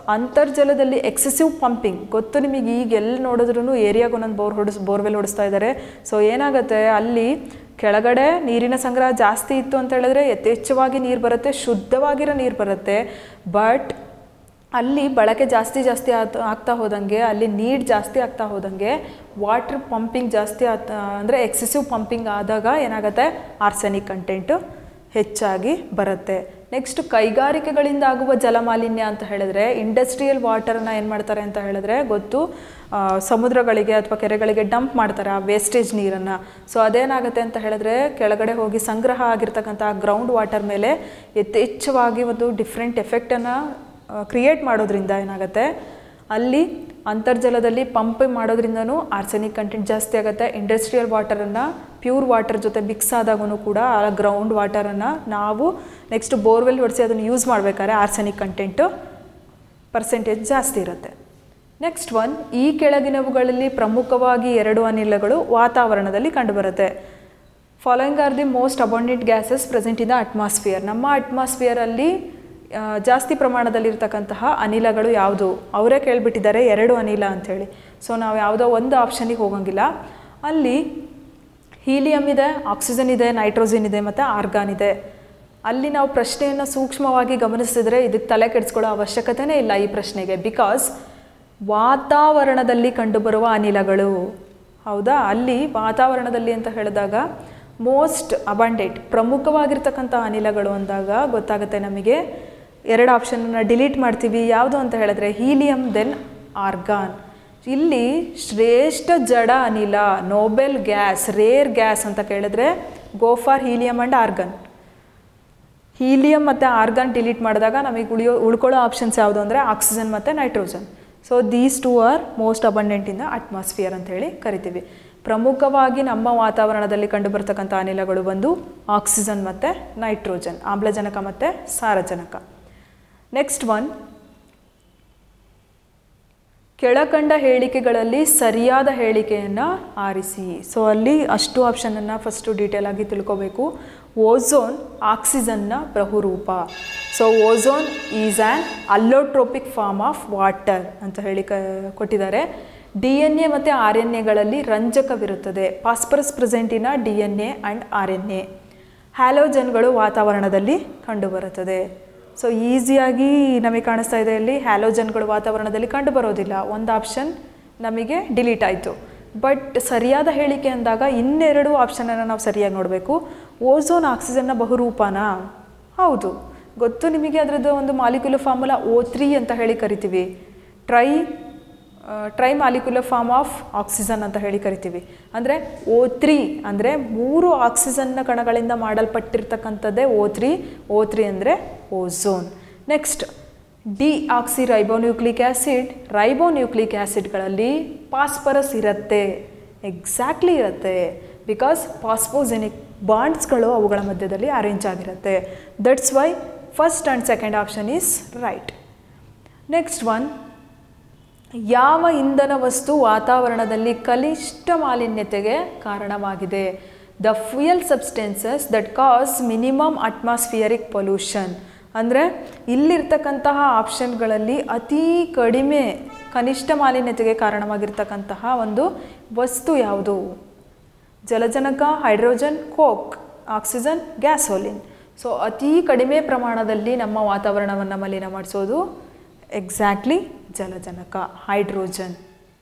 ಅಂತರ್ಜಲದಲ್ಲಿ ಎಕ್ಸೆಸಿವ್ ಪಂಪಿಂಗ್ ಗೊತ್ತು ನಿಮಗೆ ಈಗ ಎಲ್ಲಿ ನೋಡಿದ್ರೂ ಏರಿಯಾಗೆ ಒಂದೊಂದು ಬೋರ್ ಹೊಡಿಸ್ ಬೋರ್ವೆಲ್ ಹೊಡಿಸ್ತಾ ಇದ್ದಾರೆ ಸೊ ಏನಾಗುತ್ತೆ ಅಲ್ಲಿ ಕೆಳಗಡೆ ನೀರಿನ ಸಂಗ್ರಹ ಜಾಸ್ತಿ ಇತ್ತು ಅಂತ ಹೇಳಿದ್ರೆ ಯಥೇಚ್ಛವಾಗಿ ನೀರು ಬರುತ್ತೆ ಶುದ್ಧವಾಗಿರೋ ನೀರು ಬರುತ್ತೆ ಬಟ್ ಅಲ್ಲಿ ಬಳಕೆ ಜಾಸ್ತಿ ಜಾಸ್ತಿ ಆತ ಆಗ್ತಾ ಹೋದಂಗೆ ಅಲ್ಲಿ ನೀರು ಜಾಸ್ತಿ ಆಗ್ತಾ ಹೋದಂಗೆ ವಾಟ್ರ್ ಪಂಪಿಂಗ್ ಜಾಸ್ತಿ ಆತ ಅಂದರೆ ಎಕ್ಸೆಸಿವ್ ಪಂಪಿಂಗ್ ಆದಾಗ ಏನಾಗುತ್ತೆ ಆರ್ಸೆನಿಕ್ ಕಂಟೆಂಟು ಹೆಚ್ಚಾಗಿ ಬರುತ್ತೆ ನೆಕ್ಸ್ಟ್ ಕೈಗಾರಿಕೆಗಳಿಂದ ಆಗುವ ಜಲಮಾಲಿನ್ಯ ಅಂತ ಹೇಳಿದ್ರೆ ಇಂಡಸ್ಟ್ರಿಯಲ್ ವಾಟರನ್ನ ಏನು ಮಾಡ್ತಾರೆ ಅಂತ ಹೇಳಿದ್ರೆ ಗೊತ್ತು ಆ, ಸಮುದ್ರಗಳಿಗೆ ಅಥವಾ ಕೆರೆಗಳಿಗೆ ಡಂಪ್ ಮಾಡ್ತಾರೆ ಆ ವೇಸ್ಟೇಜ್ ನೀರನ್ನು ಸೊ ಅದೇನಾಗುತ್ತೆ ಅಂತ ಹೇಳಿದ್ರೆ ಕೆಳಗಡೆ ಹೋಗಿ ಸಂಗ್ರಹ ಆಗಿರ್ತಕ್ಕಂಥ ಗ್ರೌಂಡ್ ವಾಟರ್ ಮೇಲೆ ಯಥೇಚ್ಛವಾಗಿ ಒಂದು ಡಿಫ್ರೆಂಟ್ ಎಫೆಕ್ಟನ್ನು ಕ್ರಿಯೇಟ್ ಮಾಡೋದ್ರಿಂದ ಏನಾಗುತ್ತೆ ಅಲ್ಲಿ ಅಂತರ್ಜಲದಲ್ಲಿ ಪಂಪ್ ಮಾಡೋದ್ರಿಂದನೂ ಆರ್ಸೆನಿಕ್ ಕಂಟೆಂಟ್ ಜಾಸ್ತಿ ಆಗುತ್ತೆ ಇಂಡಸ್ಟ್ರಿಯಲ್ ವಾಟರನ್ನು ಪ್ಯೂರ್ ವಾಟರ್ ಜೊತೆ ಮಿಕ್ಸ್ ಆದಾಗೂ ಕೂಡ ಆ ಗ್ರೌಂಡ್ ವಾಟರನ್ನು ನಾವು ನೆಕ್ಸ್ಟ್ ಬೋರ್ವೆಲ್ ಹೊಡಿಸಿ ಅದನ್ನು ಯೂಸ್ ಮಾಡಬೇಕಾದ್ರೆ ಆರ್ಸೆನಿಕ್ ಕಂಟೆಂಟು ಪರ್ಸೆಂಟೇಜ್ ಜಾಸ್ತಿ ಇರುತ್ತೆ ನೆಕ್ಸ್ಟ್ ಒನ್ ಈ ಕೆಳಗಿನವುಗಳಲ್ಲಿ ಪ್ರಮುಖವಾಗಿ ಎರಡು ಅನಿಲಗಳು ವಾತಾವರಣದಲ್ಲಿ ಕಂಡುಬರುತ್ತೆ following are the most abundant gases present in the atmosphere ನಮ್ಮ ಅಟ್ಮಾಸ್ಫಿಯರಲ್ಲಿ ಆ, ಜಾಸ್ತಿ ಪ್ರಮಾಣದಲ್ಲಿರ್ತಕ್ಕಂತಹ ಅನಿಲಗಳು ಯಾವುದು ಅವರೇ ಕೇಳಿಬಿಟ್ಟಿದ್ದಾರೆ ಎರಡು ಅನಿಲ ಅಂಥೇಳಿ ಸೊ ನಾವು ಯಾವುದೋ ಒಂದು ಆಪ್ಷನಿಗೆ ಹೋಗಂಗಿಲ್ಲ ಅಲ್ಲಿ ಹೀಲಿಯಂ ಇದೆ ಆಕ್ಸಿಜನ್ ಇದೆ ನೈಟ್ರೋಜನ್ ಇದೆ ಮತ್ತು ಆರ್ಗಾನ್ ಇದೆ ಅಲ್ಲಿ ನಾವು ಪ್ರಶ್ನೆಯನ್ನು ಸೂಕ್ಷ್ಮವಾಗಿ ಗಮನಿಸಿದ್ರೆ ಇದಕ್ಕೆ ತಲೆ ಕೆಡಿಸ್ಕೊಳ್ಳೋ ಅವಶ್ಯಕತೆನೇ ಇಲ್ಲ ಈ ಪ್ರಶ್ನೆಗೆ ಬಿಕಾಸ್ ವಾತಾವರಣದಲ್ಲಿ ಕಂಡುಬರುವ ಅನಿಲಗಳು ಹೌದಾ ಅಲ್ಲಿ ವಾತಾವರಣದಲ್ಲಿ ಅಂತ ಹೇಳಿದಾಗ ಮೋಸ್ಟ್ ಅಬಂಡೆಂಟ್ ಪ್ರಮುಖವಾಗಿರ್ತಕ್ಕಂಥ ಅನಿಲಗಳು ಅಂದಾಗ ಗೊತ್ತಾಗುತ್ತೆ ನಮಗೆ ಎರಡು ಆಪ್ಷನನ್ನು ಡಿಲೀಟ್ ಮಾಡ್ತೀವಿ ಯಾವುದು ಅಂತ ಹೇಳಿದ್ರೆ ಹೀಲಿಯಂ ದೆನ್ ಆರ್ಗಾನ್ ಇಲ್ಲಿ ಶ್ರೇಷ್ಠ ಜಡ ಅನಿಲ ನೋಬೆಲ್ ಗ್ಯಾಸ್ ರೇರ್ ಗ್ಯಾಸ್ ಅಂತ ಕೇಳಿದ್ರೆ go for helium and argon helium ಮತ್ತು ಆರ್ಗಾನ್ ಡಿಲೀಟ್ ಮಾಡಿದಾಗ ನಮಗೆ ಉಳಿಯೋ ಉಳ್ಕೊಳ್ಳೋ ಆಪ್ಷನ್ಸ್ ಯಾವುದು ಅಂದರೆ ಆಕ್ಸಿಜನ್ ಮತ್ತು nitrogen so these two are most abundant in the atmosphere ಅಂತ ಹೇಳಿ ಕರಿತೀವಿ ಪ್ರಮುಖವಾಗಿ ನಮ್ಮ ವಾತಾವರಣದಲ್ಲಿ ಕಂಡುಬರ್ತಕ್ಕಂಥ ಅನಿಲಗಳು ಬಂದು ಆಕ್ಸಿಜನ್ ಮತ್ತು ನೈಟ್ರೋಜನ್ ಆಮ್ಲಜನಕ ಮತ್ತು ಸಾರಜನಕ ನೆಕ್ಸ್ಟ್ ಒನ್ ಕೆಳಕಂಡ ಹೇಳಿಕೆಗಳಲ್ಲಿ ಸರಿಯಾದ ಹೇಳಿಕೆಯನ್ನು ಆರಿಸಿ ಸೊ ಅಲ್ಲಿ ಅಷ್ಟು ಆಪ್ಷನನ್ನು ಫಸ್ಟು ಡೀಟೇಲ್ ಆಗಿ ತಿಳ್ಕೋಬೇಕು ಓಝೋನ್ ಆಕ್ಸಿಜನ್ನ ಬಹುರೂಪ so ozone is an allotropic form of water ಅಂತ ಹೇಳಿ ಕ ಕೊಟ್ಟಿದ್ದಾರೆ ಡಿ ಎನ್ ಎ ಮತ್ತು ಆರ್ ಎನ್ ಎಗಳಲ್ಲಿ ರಂಜಕವಿರುತ್ತದೆ ಪಾಸ್ಪರಸ್ ಪ್ರೆಸೆಂಟಿನ D N A and R N A ಹ್ಯಾಲೋಜನ್ಗಳು ವಾತಾವರಣದಲ್ಲಿ ಕಂಡುಬರುತ್ತದೆ ಸೊ ಈಸಿಯಾಗಿ ನಮಗೆ ಕಾಣಿಸ್ತಾ ಇದೆ ಇಲ್ಲಿ ಹ್ಯಾಲೋಜನ್ಗಳು ವಾತಾವರಣದಲ್ಲಿ ಕಂಡುಬರೋದಿಲ್ಲ ಒಂದು ಆಪ್ಷನ್ ನಮಗೆ ಡಿಲೀಟ್ ಆಯಿತು ಬಟ್ ಸರಿಯಾದ ಹೇಳಿಕೆ ಅಂದಾಗ ಇನ್ನೆರಡು ಆಪ್ಷನನ್ನು ನಾವು ಸರಿಯಾಗಿ ನೋಡಬೇಕು ಓಝೋನ್ ಆಕ್ಸಿಜನ್ನ ಬಹುರೂಪನಾ ಹೌದು ಗೊತ್ತು ನಿಮಗೆ ಅದರದ್ದು ಒಂದು ಮಾಲಿಕ್ಯುಲರ್ ಫಾರ್ಮುಲಾ ಓ ತ್ರೀ ಅಂತ ಹೇಳಿ ಕರಿತೀವಿ tri tri molecular form of oxygen ಅಂತ ಹೇಳಿ ಕರಿತೀವಿ ಅಂದರೆ ಓ ತ್ರೀ ಅಂದರೆ ಮೂರು ಆಕ್ಸಿಜನ್ನ ಕಣಗಳಿಂದ ಮಾಡಲ್ಪಟ್ಟಿರ್ತಕ್ಕಂಥದ್ದೇ ಓ ತ್ರೀ ಓ ತ್ರೀ ಅಂದರೆ ozone next deoxyribonucleic acid ribonucleic ಆ್ಯಸಿಡ್ಗಳಲ್ಲಿ ಪಾಸ್ಪರಸ್ ಇರುತ್ತೆ ಎಕ್ಸಾಕ್ಟ್ಲಿ ಇರುತ್ತೆ ಬಿಕಾಸ್ ಪಾಸ್ಪೋಜೆನಿಕ್ ಬಾಂಡ್ಸ್ಗಳು ಅವುಗಳ ಮಧ್ಯದಲ್ಲಿ ಅರೇಂಜ್ ಆಗಿರುತ್ತೆ that's why first and second option is right next one ಯಾವ ಇಂಧನ ವಸ್ತು ವಾತಾವರಣದಲ್ಲಿ ಕನಿಷ್ಠ ಮಾಲಿನ್ಯತೆಗೆ ಕಾರಣವಾಗಿದೆ the fuel substances that cause minimum atmospheric pollution ಅಂದರೆ ಇಲ್ಲಿರ್ತಕ್ಕಂತಹ ಆಪ್ಷನ್ಗಳಲ್ಲಿ ಅತಿ ಕಡಿಮೆ ಕನಿಷ್ಠ ಮಾಲಿನ್ಯತೆಗೆ ಕಾರಣವಾಗಿರ್ತಕ್ಕಂತಹ ಒಂದು ವಸ್ತು ಯಾವುದು ಜಲಜನಕ hydrogen coke oxygen gasoline so ಅತಿ ಕಡಿಮೆ ಪ್ರಮಾಣದಲ್ಲಿ ನಮ್ಮ ವಾತಾವರಣವನ್ನು ಮಲಿನ ಮಾಡಿಸೋದು ಎಕ್ಸಾಕ್ಟ್ಲಿ ಜಲಜನಕ hydrogen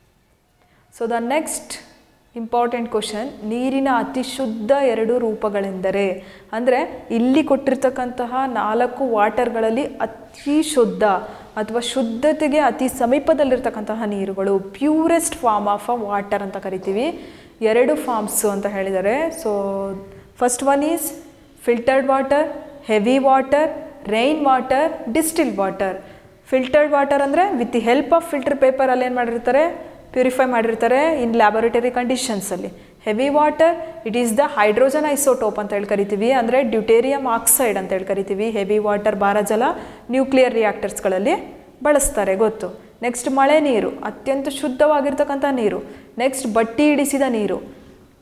so the next important question ನೀರಿನ ಅತಿ ಶುದ್ಧ ಎರಡು ರೂಪಗಳೆಂದರೆ ಅಂದರೆ ಇಲ್ಲಿ ಕೊಟ್ಟಿರ್ತಕ್ಕಂತಹ ನಾಲ್ಕು ವಾಟರ್ಗಳಲ್ಲಿ ಅತಿ ಶುದ್ಧ ಅಥವಾ ಶುದ್ಧತೆಗೆ ಅತಿ ಸಮೀಪದಲ್ಲಿರ್ತಕ್ಕಂತಹ ನೀರುಗಳು purest form of a water ಅಂತ ಕರಿತೀವಿ ಎರಡು ಫಾರ್ಮ್ಸು ಅಂತ ಹೇಳಿದ್ದಾರೆ so first one is filtered water heavy water rain water distil water filtered water ಅಂದರೆ with the help of filter ಪೇಪರಲ್ಲಿ ಏನು ಮಾಡಿರ್ತಾರೆ ಪ್ಯೂರಿಫೈ ಮಾಡಿರ್ತಾರೆ ಇನ್ ಲ್ಯಾಬೊರೇಟರಿ ಕಂಡೀಷನ್ಸಲ್ಲಿ heavy water it is the hydrogen isotope ಅಂತ ಹೇಳಿ ಕರಿತೀವಿ ಅಂದರೆ ಡ್ಯೂಟೇರಿಯಂ ಆಕ್ಸೈಡ್ ಅಂತ ಹೇಳಿ ಕರಿತೀವಿ ಹೆವಿ ವಾಟರ್ ಭಾರಜಲ ನ್ಯೂಕ್ಲಿಯರ್ ರಿಯಾಕ್ಟರ್ಸ್ಗಳಲ್ಲಿ ಬಳಸ್ತಾರೆ ಗೊತ್ತು ನೆಕ್ಸ್ಟ್ ಮಳೆ ನೀರು ಅತ್ಯಂತ ಶುದ್ಧವಾಗಿರ್ತಕ್ಕಂಥ ನೀರು ನೆಕ್ಸ್ಟ್ ಬಟ್ಟಿ ಇಡಿಸಿದ ನೀರು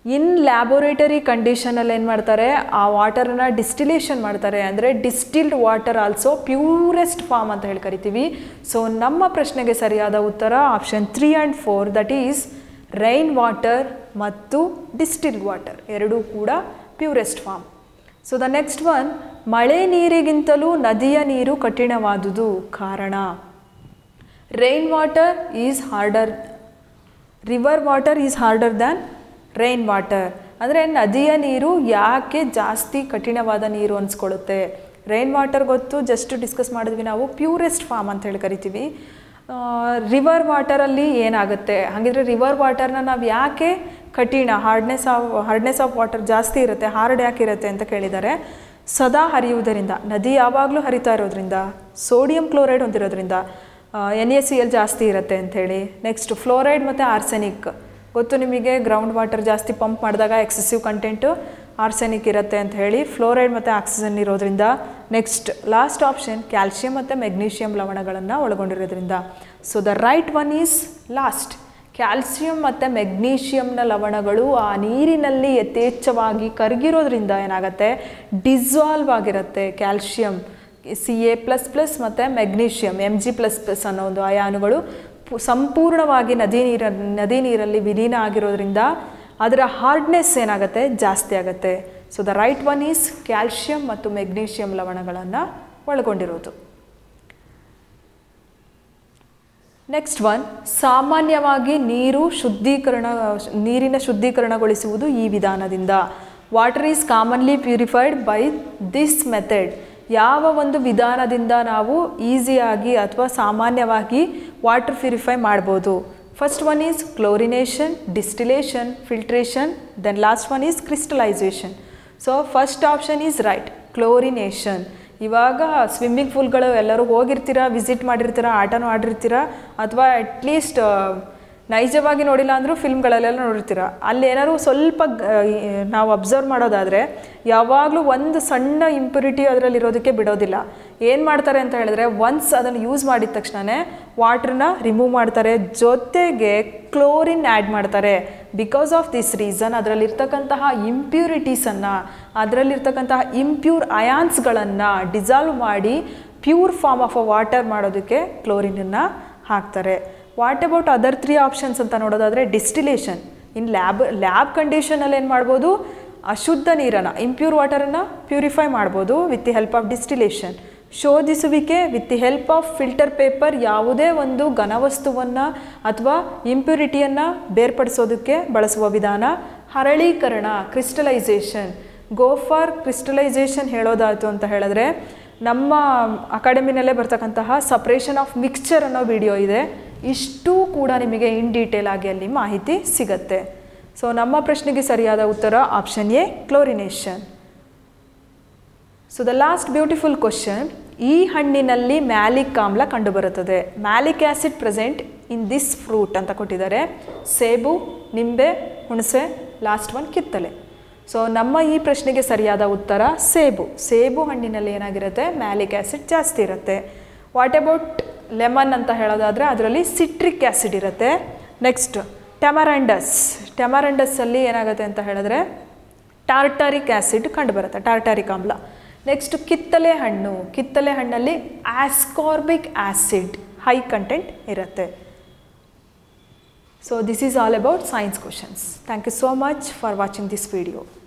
ಇನ್ ಲ್ಯಾಬೋರೇಟರಿ ಕಂಡೀಷನಲ್ಲಿ ಏನು ಮಾಡ್ತಾರೆ ಆ ವಾಟರನ್ನ ಡಿಸ್ಟಿಲೇಷನ್ ಮಾಡ್ತಾರೆ ಅಂದರೆ distilled water also purest form ಅಂತ ಹೇಳಿ ಕರಿತೀವಿ ಸೊ ನಮ್ಮ ಪ್ರಶ್ನೆಗೆ ಸರಿಯಾದ ಉತ್ತರ option three and four that is rain water ಮತ್ತು ಡಿಸ್ಟಿಲ್ಡ್ ವಾಟರ್ ಎರಡೂ ಕೂಡ purest form so the next one ಮಳೆ ನೀರಿಗಿಂತಲೂ ನದಿಯ ನೀರು ಕಠಿಣವಾದುದು ಕಾರಣ rain water is harder river water is harder than rain water ಅಂದರೆ ನದಿಯ ನೀರು ಯಾಕೆ ಜಾಸ್ತಿ ಕಠಿಣವಾದ ನೀರು ಅನಿಸ್ಕೊಳ್ಳುತ್ತೆ ರೈನ್ ವಾಟರ್ ಗೊತ್ತು ಜಸ್ಟ್ ಡಿಸ್ಕಸ್ ಮಾಡಿದ್ವಿ ನಾವು ಪ್ಯೂರೆಸ್ಟ್ ಫಾರ್ಮ್ ಅಂತ ಹೇಳಿ ಕರಿತೀವಿ ರಿವರ್ ವಾಟರಲ್ಲಿ ಏನಾಗುತ್ತೆ ಹಾಗಿದ್ರೆ ರಿವರ್ ವಾಟರ್ನ ನಾವು ಯಾಕೆ ಕಠಿಣ hardness of hardness of water ಜಾಸ್ತಿ ಇರುತ್ತೆ ಹಾರ್ಡ್ ಯಾಕೆ ಇರುತ್ತೆ ಅಂತ ಕೇಳಿದ್ದಾರೆ ಸದಾ ಹರಿಯುವುದರಿಂದ ನದಿ ಯಾವಾಗಲೂ ಹರಿತಾ ಇರೋದ್ರಿಂದ ಸೋಡಿಯಂ ಕ್ಲೋರೈಡ್ ಹೊಂದಿರೋದ್ರಿಂದ ಎನ್ ಎ ಸಿ ಎಲ್ ಜಾಸ್ತಿ ಇರುತ್ತೆ ಅಂಥೇಳಿ ನೆಕ್ಸ್ಟ್ ಫ್ಲೋರೈಡ್ ಮತ್ತು ಆರ್ಸೆನಿಕ್ ಗೊತ್ತು ನಿಮಗೆ ಗ್ರೌಂಡ್ ವಾಟರ್ ಜಾಸ್ತಿ ಪಂಪ್ ಮಾಡಿದಾಗ ಎಕ್ಸೆಸಿವ್ ಕಂಟೆಂಟು ಆರ್ಸೆನಿಕ್ ಇರುತ್ತೆ ಅಂತ ಹೇಳಿ ಫ್ಲೋರೈಡ್ ಮತ್ತು ಆಕ್ಸಿಜನ್ ಇರೋದ್ರಿಂದ ನೆಕ್ಸ್ಟ್ ಲಾಸ್ಟ್ ಆಪ್ಷನ್ ಕ್ಯಾಲ್ಶಿಯಂ ಮತ್ತು ಮೆಗ್ನೀಷಿಯಂ ಲವಣಗಳನ್ನು ಒಳಗೊಂಡಿರೋದ್ರಿಂದ so the right one is last calcium ಮತ್ತು ಮೆಗ್ನೀಷಿಯಂನ ಲವಣಗಳು ಆ ನೀರಿನಲ್ಲಿ ಯಥೇಚ್ಛವಾಗಿ ಕರಗಿರೋದ್ರಿಂದ ಏನಾಗುತ್ತೆ ಡಿಸಾಲ್ವ್ ಆಗಿರುತ್ತೆ calcium C A plus plus ಮತ್ತು magnesium M G plus plus ಅನ್ನೋ ಒಂದು ಅಯಾನುಗಳು ಪು- ಸಂಪೂರ್ಣವಾಗಿ ನದಿ ನೀರ ನದಿ ನೀರಲ್ಲಿ ವಿಲೀನ ಆಗಿರೋದ್ರಿಂದ ಅದರ ಹಾರ್ಡ್ನೆಸ್ ಏನಾಗುತ್ತೆ ಜಾಸ್ತಿ ಆಗುತ್ತೆ so the right one is calcium ಮತ್ತು ಮೆಗ್ನೀಷಿಯಂ ಲವಣಗಳನ್ನು ಒಳಗೊಂಡಿರೋದು ನೆಕ್ಸ್ಟ್ ಒನ್ ಸಾಮಾನ್ಯವಾಗಿ ನೀರು ಶುದ್ಧೀಕರಣ ನೀರಿನ ಶುದ್ಧೀಕರಣಗೊಳಿಸುವುದು ಈ ವಿಧಾನದಿಂದ water is commonly purified by this method ಯಾವ ಒಂದು ವಿಧಾನದಿಂದ ನಾವು ಈಸಿಯಾಗಿ ಅಥವಾ ಸಾಮಾನ್ಯವಾಗಿ ವಾಟರ್ ಪ್ಯೂರಿಫೈ ಮಾಡ್ಬೋದು first one is chlorination distillation filtration then last one is crystallization so first option is right chlorination ಇವಾಗ ಸ್ವಿಮ್ಮಿಂಗ್ ಪೂಲ್ಗಳು ಎಲ್ಲರೂ ಹೋಗಿರ್ತೀರಾ ವಿಸಿಟ್ ಮಾಡಿರ್ತೀರಾ ಆಟನೂ ಆಡಿರ್ತೀರಾ ಅಥವಾ ಅಟ್ಲೀಸ್ಟ್ ನೈಜವಾಗಿ ನೋಡಿಲ್ಲ ಅಂದರೂ ಫಿಲ್ಮ್ಗಳಲ್ಲೆಲ್ಲ ನೋಡಿರ್ತೀರ ಅಲ್ಲಿ ಏನಾದ್ರು ಸ್ವಲ್ಪ ಗ- ಈ ನಾವು ಅಬ್ಸರ್ವ್ ಮಾಡೋದಾದರೆ ಯಾವಾಗಲೂ ಒಂದು ಸಣ್ಣ ಇಂಪ್ಯೂರಿಟಿ ಅದರಲ್ಲಿ ಇರೋದಕ್ಕೆ ಬಿಡೋದಿಲ್ಲ ಏನು ಮಾಡ್ತಾರೆ ಅಂತ ಹೇಳಿದ್ರೆ ಒನ್ಸ್ ಅದನ್ನು ಯೂಸ್ ಮಾಡಿದ ತಕ್ಷಣವೇ ವಾಟ್ರನ್ನ ರಿಮೂವ್ ಮಾಡ್ತಾರೆ ಜೊತೆಗೆ ಕ್ಲೋರಿನ್ ಆ್ಯಡ್ ಮಾಡ್ತಾರೆ ಬಿಕಾಸ್ ಆಫ್ ದಿಸ್ ರೀಸನ್ ಅದರಲ್ಲಿರ್ತಕ್ಕಂತಹ ಇಂಪ್ಯೂರಿಟೀಸನ್ನು ಅದರಲ್ಲಿರ್ತಕ್ಕಂತಹ ಇಂಪ್ಯೂರ್ ಅಯಾನ್ಸ್ಗಳನ್ನು ಡಿಸಾಲ್ವ್ ಮಾಡಿ pure form of a water ಮಾಡೋದಕ್ಕೆ ಕ್ಲೋರಿನನ್ನು ಹಾಕ್ತಾರೆ what about other three options ಅಂತ ನೋಡೋದಾದರೆ ಡಿಸ್ಟಿಲೇಷನ್ ಇನ್ ಲ್ಯಾಬ್ ಲ್ಯಾಬ್ ಕಂಡೀಷನಲ್ಲಿ ಏನು ಮಾಡ್ಬೋದು ಅಶುದ್ಧ ನೀರನ್ನು ಇಂಪ್ಯೂರ್ ವಾಟರನ್ನು ಪ್ಯೂರಿಫೈ ಮಾಡ್ಬೋದು with the help of distillation ಶೋಧಿಸುವಿಕೆ with the help of filter paper ಯಾವುದೇ ಒಂದು ಘನವಸ್ತುವನ್ನು ಅಥವಾ ಇಂಪ್ಯೂರಿಟಿಯನ್ನು ಬೇರ್ಪಡಿಸೋದಕ್ಕೆ ಬಳಸುವ ವಿಧಾನ ಹರಳೀಕರಣ ಕ್ರಿಸ್ಟಲೈಸೇಷನ್ ಗೋ ಫಾರ್ ಕ್ರಿಸ್ಟಲೈಸೇಷನ್ ಹೇಳೋದಾಯಿತು ಅಂತ ಹೇಳಿದ್ರೆ ನಮ್ಮ ಅಕಾಡೆಮಿನಲ್ಲೇ ಬರ್ತಕ್ಕಂತಹ ಸಪ್ರೇಷನ್ ಆಫ್ ಮಿಕ್ಸ್ಚರ್ ಅನ್ನೋ ವಿಡಿಯೋ ಇದೆ ಇಷ್ಟೂ ಕೂಡ ನಿಮಗೆ ಇನ್ ಡೀಟೇಲ್ ಆಗಿ ಅಲ್ಲಿ ಮಾಹಿತಿ ಸಿಗತ್ತೆ ಸೊ ನಮ್ಮ ಪ್ರಶ್ನೆಗೆ ಸರಿಯಾದ ಉತ್ತರ option A chlorination so the last beautiful question ಈ ಹಣ್ಣಿನಲ್ಲಿ ಮ್ಯಾಲಿಕ್ ಆಮ್ಲ ಕಂಡುಬರುತ್ತದೆ malic acid present in this fruit ಅಂತ ಕೊಟ್ಟಿದ್ದಾರೆ ಸೇಬು ನಿಂಬೆ ಹುಣಸೆ ಲಾಸ್ಟ್ ಒನ್ ಕಿತ್ತಲೆ ಸೊ ನಮ್ಮ ಈ ಪ್ರಶ್ನೆಗೆ ಸರಿಯಾದ ಉತ್ತರ ಸೇಬು ಸೇಬು ಹಣ್ಣಿನಲ್ಲಿ ಏನಾಗಿರುತ್ತೆ ಮ್ಯಾಲಿಕ್ ಆ್ಯಸಿಡ್ ಜಾಸ್ತಿ ಇರುತ್ತೆ ವಾಟ್ ಅಬೌಟ್ ಲೆಮನ್ ಅಂತ ಹೇಳೋದಾದರೆ ಅದರಲ್ಲಿ ಸಿಟ್ರಿಕ್ ಆ್ಯಸಿಡ್ ಇರುತ್ತೆ ನೆಕ್ಸ್ಟ್ ಟೆಮರಂಡಸ್ ಟೆಮರಂಡಸ್ಸಲ್ಲಿ ಏನಾಗುತ್ತೆ ಅಂತ ಹೇಳಿದ್ರೆ ಟಾರ್ಟಾರಿಕ್ ಆ್ಯಸಿಡ್ ಕಂಡುಬರುತ್ತೆ ಟಾರ್ಟಾರಿಕ್ ಆಮ್ಲ ನೆಕ್ಸ್ಟ್ ಕಿತ್ತಲೆ ಹಣ್ಣು ಕಿತ್ತಲೆ ಹಣ್ಣಲ್ಲಿ ಆಸ್ಕಾರ್ಬಿಕ್ ಆ್ಯಸಿಡ್ ಹೈ ಕಂಟೆಂಟ್ ಇರುತ್ತೆ so this is all about science questions thank you so much for watching this video